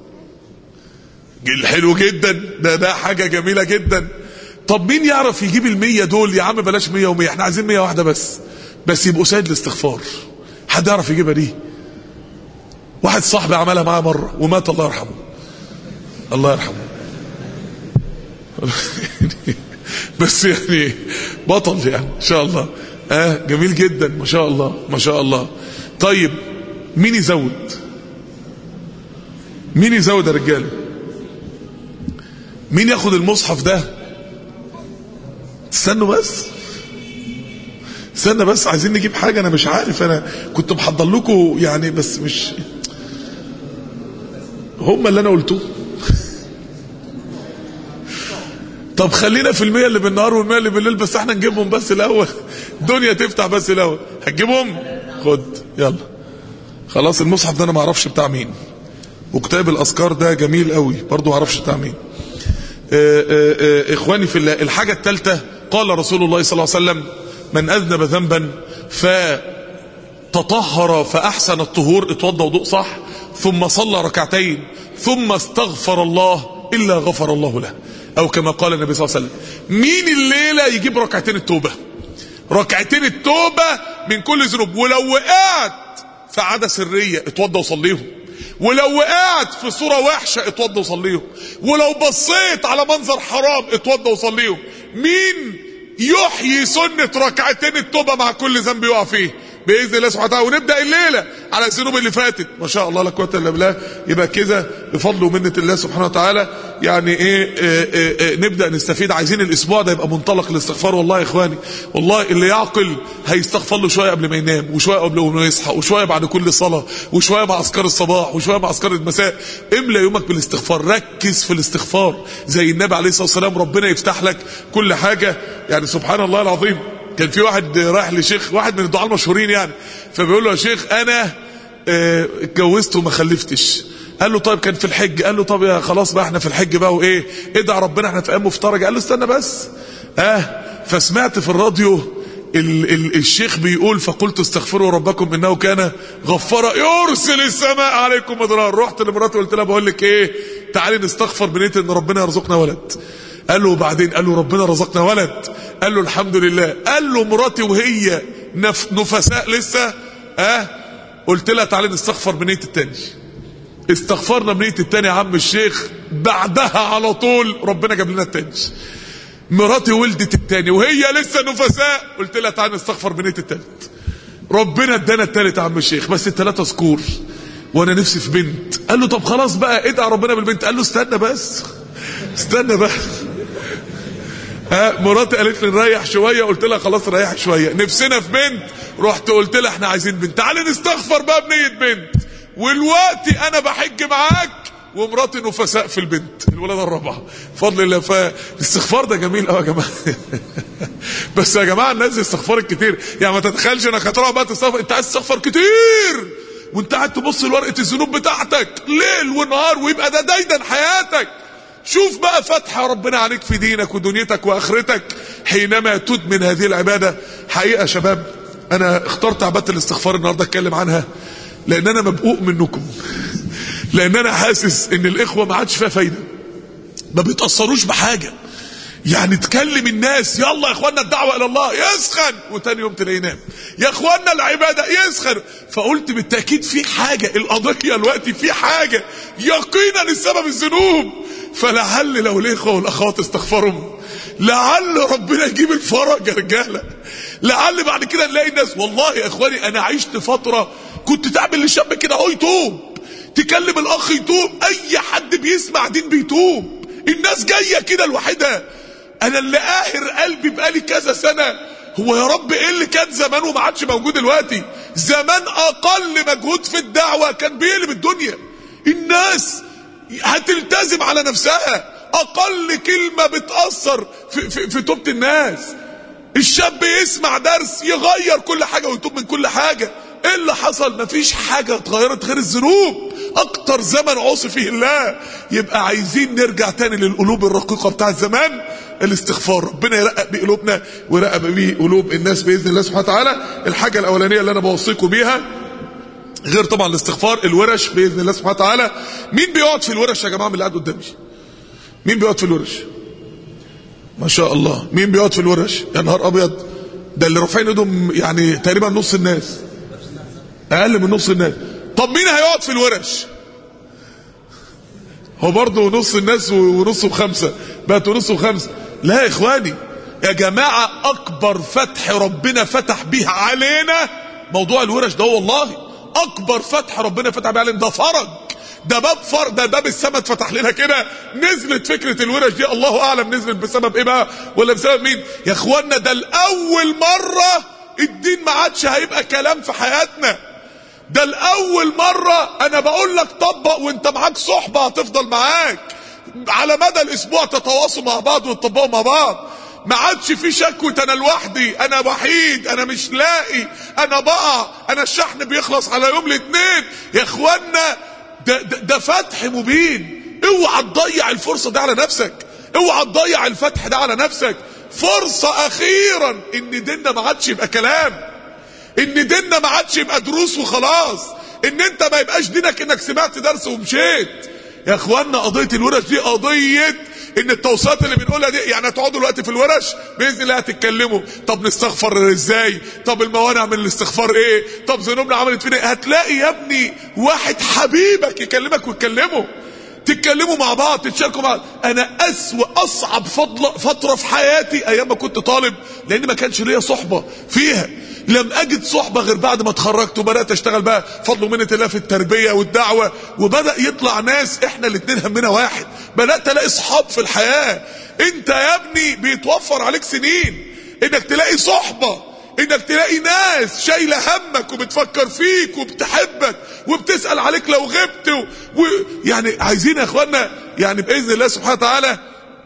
حلو جدا ده ده حاجه جميله جدا طب مين يعرف يجيب المية دول يا عم بلاش مية ومية احنا عايزين مية واحدة بس بس يبقوا سيد الاستغفار حد يعرف يجيبها دي واحد صاحبي عملها معاه مرة ومات الله يرحمه الله يرحمه بس يعني بطل يعني ان شاء الله اه جميل جدا ما شاء الله ما شاء الله طيب مين يزود مين يزود يا رجاله مين ياخد المصحف ده استنوا بس استنى بس عايزين نجيب حاجة انا مش عارف انا كنت محضر لكم يعني بس مش هم اللي انا قلته طب خلينا في المية اللي بالنهار والمية اللي بالليل بس احنا نجيبهم بس الاول الدنيا تفتح بس الاول هتجيبهم خد يلا خلاص المصحف ده انا ما اعرفش بتاع مين وكتاب الاذكار ده جميل قوي برضه ما اعرفش بتاع مين آه، آه، آه، اخواني في الله الحاجه الثالثه قال رسول الله صلى الله عليه وسلم من اذنب ذنبا فتطهر فاحسن الطهور اتوضى وضوء صح ثم صلى ركعتين ثم استغفر الله الا غفر الله له او كما قال النبي صلى الله عليه وسلم مين الليله يجيب ركعتين التوبه ركعتين التوبه من كل ذنوب ولو وقعت في عاده سريه اتوضى وصليهم ولو وقعت في صورة وحشة اتوضى وصليهم ولو بصيت على منظر حرام اتوضى وصليهم مين يحيي سنة ركعتين التوبة مع كل ذنب يقع فيه باذن الله سبحانه وتعالى ونبدا الليله على الذنوب اللي فاتت ما شاء الله لا قوه الا بالله يبقى كده بفضل ومنه الله سبحانه وتعالى يعني ايه آه، آه، آه، نبدا نستفيد عايزين الاسبوع ده يبقى منطلق الاستغفار والله يا اخواني والله اللي يعقل هيستغفر له شويه قبل ما ينام وشويه قبل ما يصحى وشويه بعد كل صلاه وشويه مع اذكار الصباح وشويه مع اذكار المساء املى يومك بالاستغفار ركز في الاستغفار زي النبي عليه الصلاه والسلام ربنا يفتح لك كل حاجه يعني سبحان الله العظيم كان في واحد رايح لشيخ واحد من الدعاة المشهورين يعني فبيقول له يا شيخ انا آه، اتجوزت وما خلفتش قال له طيب كان في الحج قال له طب يا خلاص بقى احنا في الحج بقى وايه ادعى ربنا احنا في ايام مفترجه قال له استنى بس اه فسمعت في الراديو ال ال الشيخ بيقول فقلت استغفروا ربكم انه كان غفارا يرسل السماء عليكم مدرار رحت لمراتي قلت لها بقول لك ايه تعالي نستغفر بنيه ان ربنا يرزقنا ولد قال له وبعدين قال له ربنا رزقنا ولد قال له الحمد لله قال له مراتي وهي نف نفساء لسه اه قلت لها تعالي نستغفر بنيه التاني استغفرنا بنيه التاني يا عم الشيخ بعدها على طول ربنا جاب لنا التاني مراتي ولدت التاني وهي لسه نفساء قلت لها تعالي نستغفر بنيه التالت ربنا ادانا التالت يا عم الشيخ بس التلاته سكور وانا نفسي في بنت قال له طب خلاص بقى ادعى ربنا بالبنت قال له استنى بس استنى بقى ها مراتي قالت لي نريح شويه قلت لها خلاص ريح شويه نفسنا في بنت رحت قلت لها احنا عايزين بنت تعالي نستغفر بقى بنيه بنت والوقت انا بحج معاك ومراتي نفساء في البنت الولاده الرابعه بفضل الله فالاستغفار ده جميل قوي يا جماعه بس يا جماعه الناس دي استغفرت كتير يعني ما تتخيلش انك هتروح بقى تستغفر انت عايز تستغفر كتير وانت قاعد تبص لورقه الذنوب بتاعتك ليل ونهار ويبقى ده دايدا حياتك شوف بقى فتح ربنا عليك في دينك ودنيتك واخرتك حينما تدمن هذه العباده حقيقه يا شباب انا اخترت عباده الاستغفار النهارده اتكلم عنها لان انا مبقوق منكم لان انا حاسس ان الاخوه ما عادش فيها فايده ما بيتاثروش بحاجه يعني تكلم الناس يلا يا اخوانا الدعوه الى الله يسخن وتاني يوم تلاقيه ينام يا اخوانا العباده يسخن فقلت بالتاكيد في حاجه القضيه دلوقتي في حاجه يقينا السبب الذنوب فلعل لو الاخوه والاخوات استغفروا لعل ربنا يجيب الفرج يا رجاله لعل بعد كده نلاقي الناس والله يا اخواني انا عشت فتره كنت تعمل للشاب كده اهو يتوب تكلم الاخ يتوب اي حد بيسمع دين بيتوب الناس جايه كده لوحدها انا اللي قاهر قلبي بقالي كذا سنه هو يا رب ايه اللي كان زمان وما عادش موجود دلوقتي زمان اقل مجهود في الدعوه كان بيقلب الدنيا الناس هتلتزم على نفسها اقل كلمه بتاثر في, في, في توبه الناس الشاب يسمع درس يغير كل حاجه ويتوب من كل حاجه ايه اللي حصل مفيش حاجه اتغيرت غير الذنوب اكتر زمن عصي فيه الله يبقى عايزين نرجع تاني للقلوب الرقيقه بتاع زمان الاستغفار ربنا يرقق بيه قلوبنا ويرقق بيه قلوب الناس باذن الله سبحانه وتعالى الحاجه الاولانيه اللي انا بوصيكم بيها غير طبعا الاستغفار الورش باذن الله سبحانه وتعالى مين بيقعد في الورش يا جماعه من اللي قاعد قدامي مين بيقعد في الورش ما شاء الله مين بيقعد في الورش يا نهار ابيض ده اللي رافعين ايدهم يعني تقريبا نص الناس اقل من نص الناس طب مين هيقعد في الورش هو برضه نص الناس ونص بخمسة بقت نص بخمسة لا يا اخواني يا جماعة اكبر فتح ربنا فتح به علينا موضوع الورش ده والله اكبر فتح ربنا فتح به علينا ده فرج ده باب فر ده باب السماء اتفتح لنا كده نزلت فكرة الورش دي الله اعلم نزلت بسبب ايه بقى ولا بسبب مين يا اخوانا ده الاول مرة الدين ما عادش هيبقى كلام في حياتنا ده الاول مرة انا بقول لك طبق وانت معاك صحبة هتفضل معاك على مدى الاسبوع تتواصوا مع بعض وتطبقوا مع بعض ما عادش في شكوة انا لوحدي انا وحيد انا مش لاقي انا بقع انا الشحن بيخلص على يوم الاثنين يا اخوانا ده, ده, ده فتح مبين اوعى تضيع الفرصة دي على نفسك اوعى تضيع الفتح ده على نفسك فرصة اخيرا ان ديننا ما عادش يبقى كلام ان ديننا ما عادش يبقى دروس وخلاص ان انت ما يبقاش دينك انك سمعت درس ومشيت يا اخوانا قضية الورش دي قضية ان التوصيات اللي بنقولها دي يعني هتقعدوا دلوقتي في الورش باذن الله هتتكلموا طب نستغفر ازاي طب الموانع من الاستغفار ايه طب ذنوبنا عملت فينا ايه هتلاقي يا ابني واحد حبيبك يكلمك وتكلمه تتكلموا مع بعض تتشاركوا مع بعض انا اسوأ اصعب فضل فتره في حياتي ايام ما كنت طالب لان ما كانش ليا صحبه فيها لم اجد صحبه غير بعد ما اتخرجت وبدات اشتغل بقى فضل ومنه الله في التربيه والدعوه وبدا يطلع ناس احنا الاثنين همنا واحد بدات الاقي اصحاب في الحياه انت يا ابني بيتوفر عليك سنين انك تلاقي صحبه انك تلاقي ناس شايله همك وبتفكر فيك وبتحبك وبتسال عليك لو غبت و... و... يعني عايزين يا اخوانا يعني باذن الله سبحانه وتعالى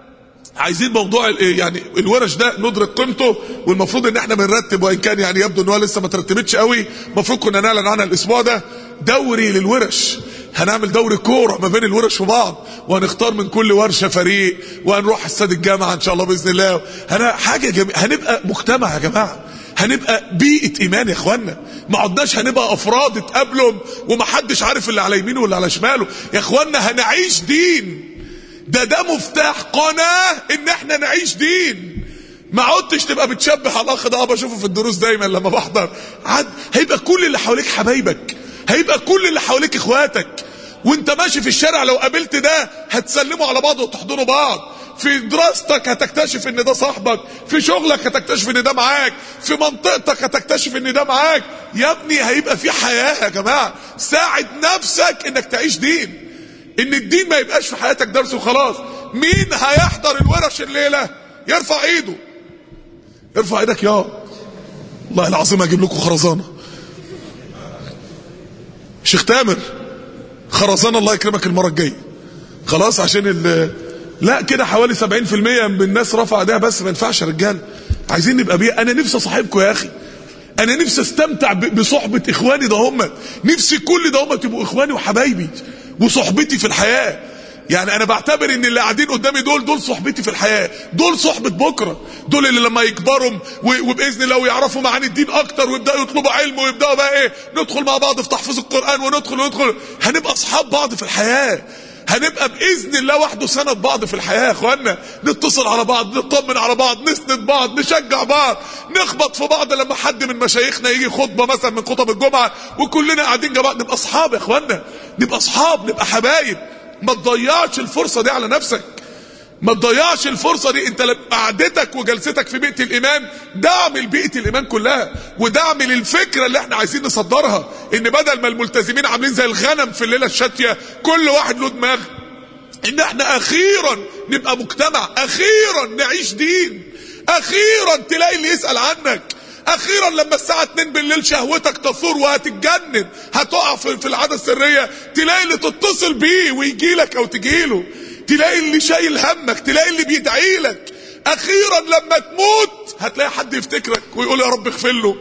عايزين موضوع ال- يعني الورش ده ندرك قيمته والمفروض ان احنا بنرتب وان كان يعني يبدو ان هو لسه ما ترتبتش قوي المفروض كنا نعلن عنها الاسبوع ده دوري للورش هنعمل دوري كوره ما بين الورش وبعض وهنختار من كل ورشه فريق وهنروح استاد الجامعه ان شاء الله باذن الله هن حاجه جميل هنبقى مجتمع يا جماعه هنبقى بيئه ايمان يا اخوانا ما عدناش هنبقى افراد اتقابلوا ومحدش عارف اللي على يمينه واللي على شماله يا اخوانا هنعيش دين ده ده مفتاح قناة ان احنا نعيش دين ما عدتش تبقى بتشبه على الاخ ده اه بشوفه في الدروس دايما لما بحضر عد هيبقى كل اللي حواليك حبايبك هيبقى كل اللي حواليك اخواتك وانت ماشي في الشارع لو قابلت ده هتسلموا على بعض وتحضنوا بعض في دراستك هتكتشف ان ده صاحبك في شغلك هتكتشف ان ده معاك في منطقتك هتكتشف ان ده معاك يا ابني هيبقى في حياة يا جماعة ساعد نفسك انك تعيش دين ان الدين ما يبقاش في حياتك درس وخلاص مين هيحضر الورش الليلة يرفع ايده ارفع ايدك يا والله العظيم اجيب لكم خرزانة شيخ تامر خرزانة الله يكرمك المرة الجاية خلاص عشان ال لا كده حوالي 70% من الناس رفع ايديها بس ما ينفعش يا رجال عايزين نبقى بيه انا نفسي اصاحبكم يا اخي انا نفسي استمتع ب- بصحبة اخواني ده هم نفسي كل ده هم تبقوا اخواني وحبايبي وصحبتي في الحياة يعني انا بعتبر ان اللي قاعدين قدامي دول دول صحبتي في الحياة دول صحبة بكرة دول اللي لما يكبروا و- وباذن الله ويعرفوا معاني الدين اكتر ويبداوا يطلبوا علم ويبداوا بقى ايه ندخل مع بعض في تحفيظ القرآن وندخل وندخل هنبقى اصحاب بعض في الحياة هنبقى باذن الله وحده سند بعض في الحياه يا اخوانا نتصل على بعض نطمن على بعض نسند بعض نشجع بعض نخبط في بعض لما حد من مشايخنا يجي خطبه مثلا من خطب الجمعه وكلنا قاعدين جنب بعض نبقى اصحاب يا اخوانا نبقى اصحاب نبقى حبايب ما تضيعش الفرصه دي على نفسك ما تضيعش الفرصة دي انت لما- قعدتك وجلستك في بيئة الايمان دعم لبيئة الايمان كلها ودعم للفكرة اللي احنا عايزين نصدرها ان بدل ما الملتزمين عاملين زي الغنم في الليلة الشاتية كل واحد له دماغ ان احنا اخيرا نبقى مجتمع اخيرا نعيش دين اخيرا تلاقي اللي يسأل عنك اخيرا لما الساعة 2 بالليل شهوتك تثور وهتتجنن هتقع في في العادة السرية تلاقي اللي تتصل بيه ويجي لك او تجيله تلاقي اللي شايل همك تلاقي اللي بيدعي لك اخيرا لما تموت هتلاقي حد يفتكرك ويقول يا رب اغفر له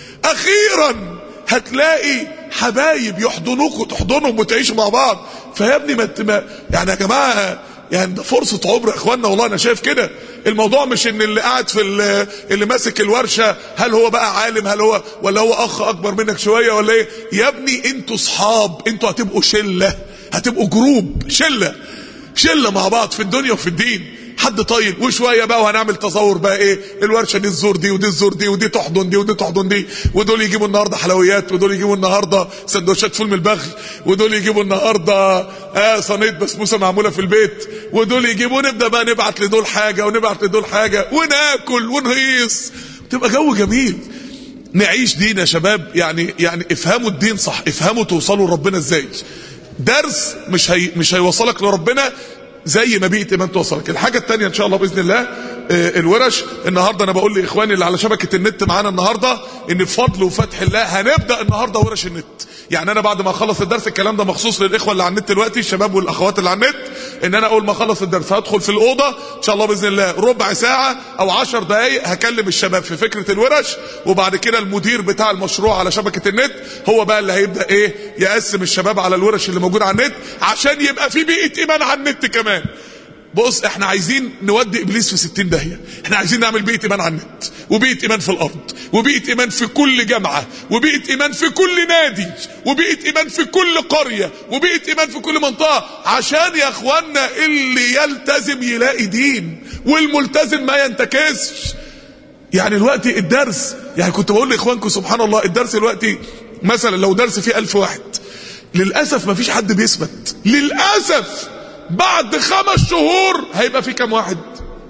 اخيرا هتلاقي حبايب يحضنوك وتحضنهم وتعيشوا مع بعض فيا ابني ما ت- ما- يعني يا جماعه يعني ده فرصه عمر يا اخوانا والله انا شايف كده الموضوع مش ان اللي قاعد في ال- اللي ماسك الورشه هل هو بقى عالم هل هو ولا هو اخ اكبر منك شويه ولا ايه يا ابني انتوا اصحاب انتوا هتبقوا شله هتبقوا جروب شله شله مع بعض في الدنيا وفي الدين حد طيب وشويه بقى وهنعمل تظاهر بقى ايه الورشه دي الزور دي ودي الزور دي ودي تحضن دي ودي تحضن دي ودول يجيبوا النهارده حلويات ودول يجيبوا النهارده سندوتشات فول من البغل ودول يجيبوا النهارده آه صينيه بسبوسه معموله في البيت ودول يجيبوا نبدا بقى نبعت لدول حاجه ونبعت لدول حاجه وناكل ونهيص تبقى جو جميل نعيش دين يا شباب يعني يعني افهموا الدين صح افهموا توصلوا لربنا ازاي درس مش هي مش هيوصلك لربنا زي ما بيئة ايمان توصلك الحاجة التانية ان شاء الله باذن الله آه، الورش النهارده انا بقول لاخواني اللي على شبكه النت معانا النهارده ان بفضل وفتح الله هنبدا النهارده ورش النت يعني انا بعد ما اخلص الدرس الكلام ده مخصوص للاخوه اللي على النت دلوقتي الشباب والاخوات اللي على النت ان انا اول ما اخلص الدرس هدخل في الاوضه ان شاء الله باذن الله ربع ساعه او عشر دقائق هكلم الشباب في فكره الورش وبعد كده المدير بتاع المشروع على شبكه النت هو بقى اللي هيبدا ايه يقسم الشباب على الورش اللي موجوده على النت عشان يبقى في بيئه ايمان على النت كمان بص احنا عايزين نودي ابليس في 60 داهيه احنا عايزين نعمل بيئه ايمان على النت وبيئه ايمان في الارض وبيئه ايمان في كل جامعه وبيئه ايمان في كل نادي وبيئه ايمان في كل قريه وبيئه ايمان في كل منطقه عشان يا اخوانا اللي يلتزم يلاقي دين والملتزم ما ينتكسش يعني الوقت الدرس يعني كنت بقول لاخوانكم سبحان الله الدرس دلوقتي مثلا لو درس فيه ألف واحد للأسف ما فيش حد بيثبت للأسف بعد خمس شهور هيبقى في كام واحد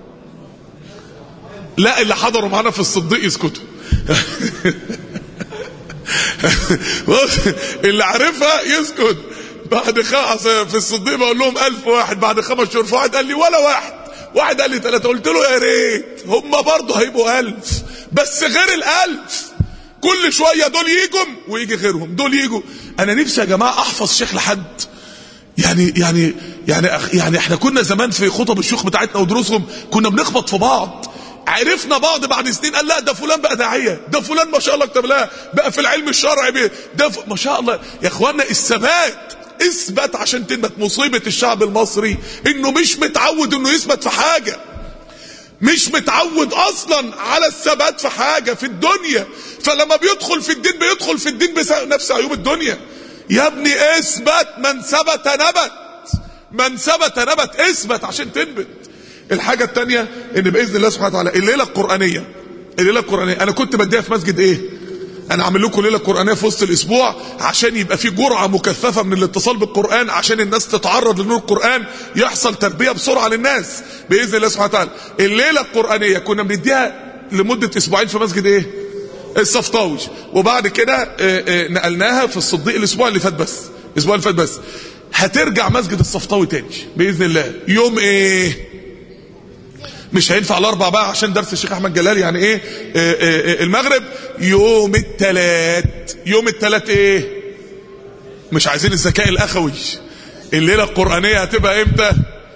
لا اللي حضروا معانا في الصديق يسكتوا بص اللي عارفها يسكت بعد خمس في الصديق بقول لهم ألف واحد بعد خمس شهور فواحد قال لي ولا واحد واحد قال لي ثلاثة قلت له يا ريت هم برضه هيبقوا ألف بس غير الألف كل شوية دول يجوا ويجي غيرهم دول يجوا أنا نفسي يا جماعة أحفظ شيخ لحد يعني يعني يعني أخ- يعني احنا كنا زمان في خطب الشيوخ بتاعتنا ودروسهم كنا بنخبط في بعض عرفنا بعض بعد سنين قال لا ده فلان بقى داعيه ده فلان ما شاء الله كتب الله بقى في العلم الشرعي بيه ده ف... ما شاء الله يا اخوانا الثبات اثبت عشان تثبت مصيبه الشعب المصري انه مش متعود انه يثبت في حاجه مش متعود اصلا على الثبات في حاجه في الدنيا فلما بيدخل في الدين بيدخل في الدين بنفس عيوب الدنيا يا ابني اثبت من ثبت نبت من ثبت نبت اثبت عشان تنبت الحاجه الثانيه ان باذن الله سبحانه وتعالى الليله القرانيه الليله القرانيه انا كنت بديها في مسجد ايه انا عامل لكم ليله قرانيه في وسط الاسبوع عشان يبقى في جرعه مكثفه من الاتصال بالقران عشان الناس تتعرض لنور القران يحصل تربيه بسرعه للناس باذن الله سبحانه وتعالى الليله القرانيه كنا بنديها لمده اسبوعين في مسجد ايه الصفطاوي وبعد كده آه، آه، نقلناها في الصديق الاسبوع اللي فات بس الاسبوع اللي فات بس هترجع مسجد الصفطاوي تاني باذن الله يوم ايه مش هينفع الاربع بقى عشان درس الشيخ احمد جلال يعني ايه آه، آه، آه، المغرب يوم التلات يوم التلات ايه مش عايزين الذكاء الاخوي الليله القرانيه هتبقى امتى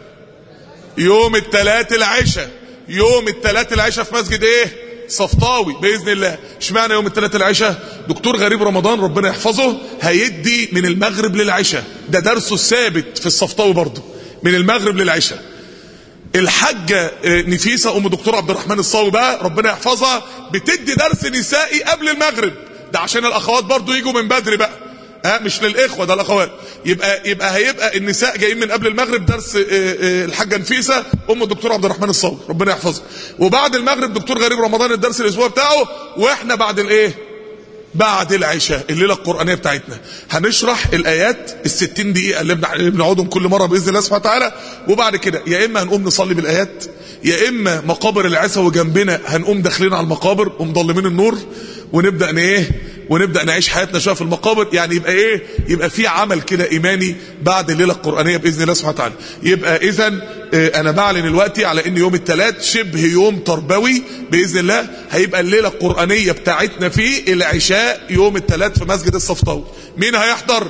يوم التلات العشاء يوم التلات العشاء في مسجد ايه صفطاوي باذن الله اشمعنى يوم التلات العشاء دكتور غريب رمضان ربنا يحفظه هيدي من المغرب للعشاء ده درسه الثابت في الصفطاوي برضه من المغرب للعشاء الحاجة آه، نفيسة ام دكتور عبد الرحمن الصاوي بقى ربنا يحفظها بتدي درس نسائي قبل المغرب ده عشان الاخوات برضو يجوا من بدري بقى ها مش للاخوه ده الاخوات يبقى يبقى هيبقى النساء جايين من قبل المغرب درس آه، آه، الحاجه نفيسه ام الدكتور عبد الرحمن الصاوي ربنا يحفظها وبعد المغرب دكتور غريب رمضان الدرس الاسبوع بتاعه واحنا بعد الايه بعد العشاء الليله القرانيه بتاعتنا هنشرح الايات الستين دقيقه اللي بنع- اللي بنقعدهم كل مره باذن الله سبحانه وتعالى وبعد كده يا اما هنقوم نصلي بالايات يا اما مقابر العسوي جنبنا هنقوم داخلين على المقابر ومضلمين النور ونبدا ن- ايه ونبدا نعيش حياتنا شويه في المقابر يعني يبقى ايه يبقى في عمل كده ايماني بعد الليله القرانيه باذن الله سبحانه وتعالى يبقى اذا انا بعلن دلوقتي على ان يوم الثلاث شبه يوم تربوي باذن الله هيبقى الليله القرانيه بتاعتنا فيه العشاء يوم الثلاث في مسجد الصفطاوي مين هيحضر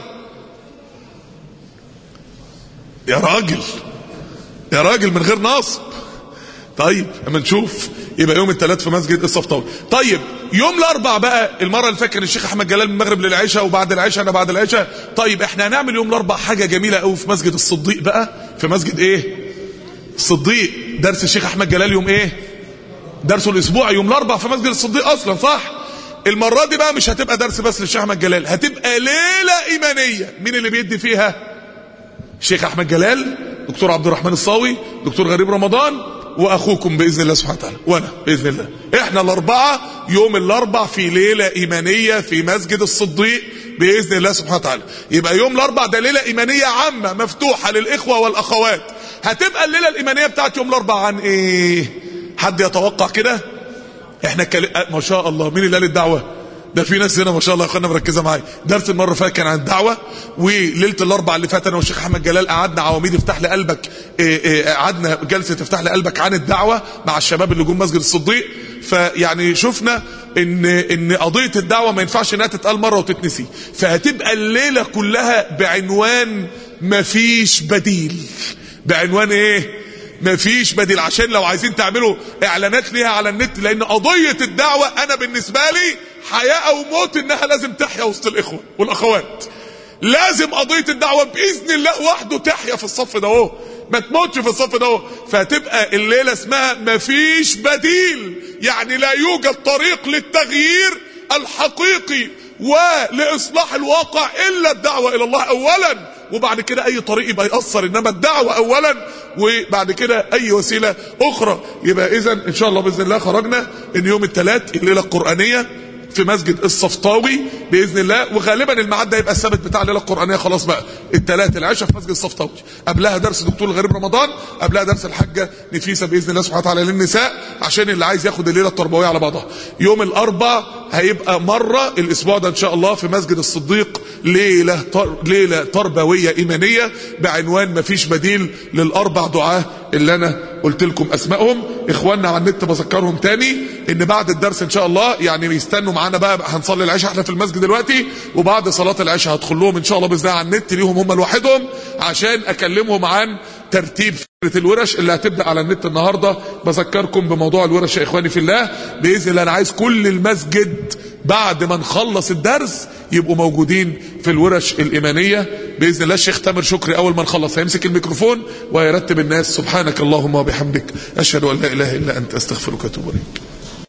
يا راجل يا راجل من غير نصب طيب اما نشوف يبقى يوم الثلاث في مسجد الصفطاوي طيب يوم الاربع بقى المره اللي فاكر الشيخ احمد جلال من المغرب للعشاء وبعد العشاء انا بعد العشاء طيب احنا هنعمل يوم الاربع حاجه جميله قوي في مسجد الصديق بقى في مسجد ايه الصديق درس الشيخ احمد جلال يوم ايه درسه الاسبوع يوم الاربع في مسجد الصديق اصلا صح المره دي بقى مش هتبقى درس بس للشيخ احمد جلال هتبقى ليله ايمانيه مين اللي بيدي فيها الشيخ احمد جلال دكتور عبد الرحمن الصاوي دكتور غريب رمضان واخوكم باذن الله سبحانه وتعالى وانا باذن الله احنا الاربعه يوم الاربع في ليله ايمانيه في مسجد الصديق باذن الله سبحانه وتعالى يبقى يوم الاربع ده ليله ايمانيه عامه مفتوحه للاخوه والاخوات هتبقى الليله الايمانيه بتاعت يوم الاربع عن ايه حد يتوقع كده احنا كل... ما شاء الله مين اللي قال الدعوه ده في ناس هنا ما شاء الله يا اخوانا مركزه معايا درس المره اللي فاتت كان عن الدعوه وليله الاربعاء اللي فات انا والشيخ احمد جلال قعدنا عواميد افتح لي قلبك إيه إيه قعدنا جلسه افتح لي قلبك عن الدعوه مع الشباب اللي جم مسجد الصديق فيعني شفنا ان ان قضيه الدعوه ما ينفعش انها تتقال مره وتتنسي فهتبقى الليله كلها بعنوان مفيش بديل بعنوان ايه مفيش بديل عشان لو عايزين تعملوا اعلانات ليها على النت لان قضيه الدعوه انا بالنسبه لي حياه او موت انها لازم تحيا وسط الاخوه والاخوات لازم قضيه الدعوه باذن الله وحده تحيا في الصف ده اهو ما تموتش في الصف ده اهو فهتبقى الليله اسمها مفيش بديل يعني لا يوجد طريق للتغيير الحقيقي ولاصلاح الواقع الا الدعوه الى الله اولا وبعد كده اي طريق يبقى يأثر انما الدعوة اولا وبعد كده اي وسيلة اخرى يبقى اذا ان شاء الله باذن الله خرجنا ان يوم الثلاث الليلة القرآنية في مسجد الصفطاوي باذن الله وغالبا الميعاد ده يبقى الثابت بتاع الليله القرانيه خلاص بقى الثلاث العشاء في مسجد الصفطاوي قبلها درس دكتور الغريب رمضان قبلها درس الحاجه نفيسه باذن الله سبحانه وتعالى للنساء عشان اللي عايز ياخد الليله التربويه على بعضها يوم الاربع هيبقى مره الاسبوع ده ان شاء الله في مسجد الصديق ليله تر... ليله تربويه ايمانيه بعنوان مفيش بديل للاربع دعاه اللي انا قلت لكم اسمائهم اخواننا على النت بذكرهم تاني ان بعد الدرس ان شاء الله يعني يستنوا معانا بقى هنصلي العشاء احنا في المسجد دلوقتي وبعد صلاه العشاء هدخل لهم ان شاء الله باذن الله على النت ليهم هم لوحدهم عشان اكلمهم عن ترتيب فكره الورش اللي هتبدا على النت النهارده بذكركم بموضوع الورش يا اخواني في الله باذن الله انا عايز كل المسجد بعد ما نخلص الدرس يبقوا موجودين في الورش الإيمانية بإذن الله الشيخ تامر شكري أول ما نخلص هيمسك الميكروفون ويرتب الناس سبحانك اللهم وبحمدك أشهد أن لا إله إلا أنت أستغفرك وأتوب إليك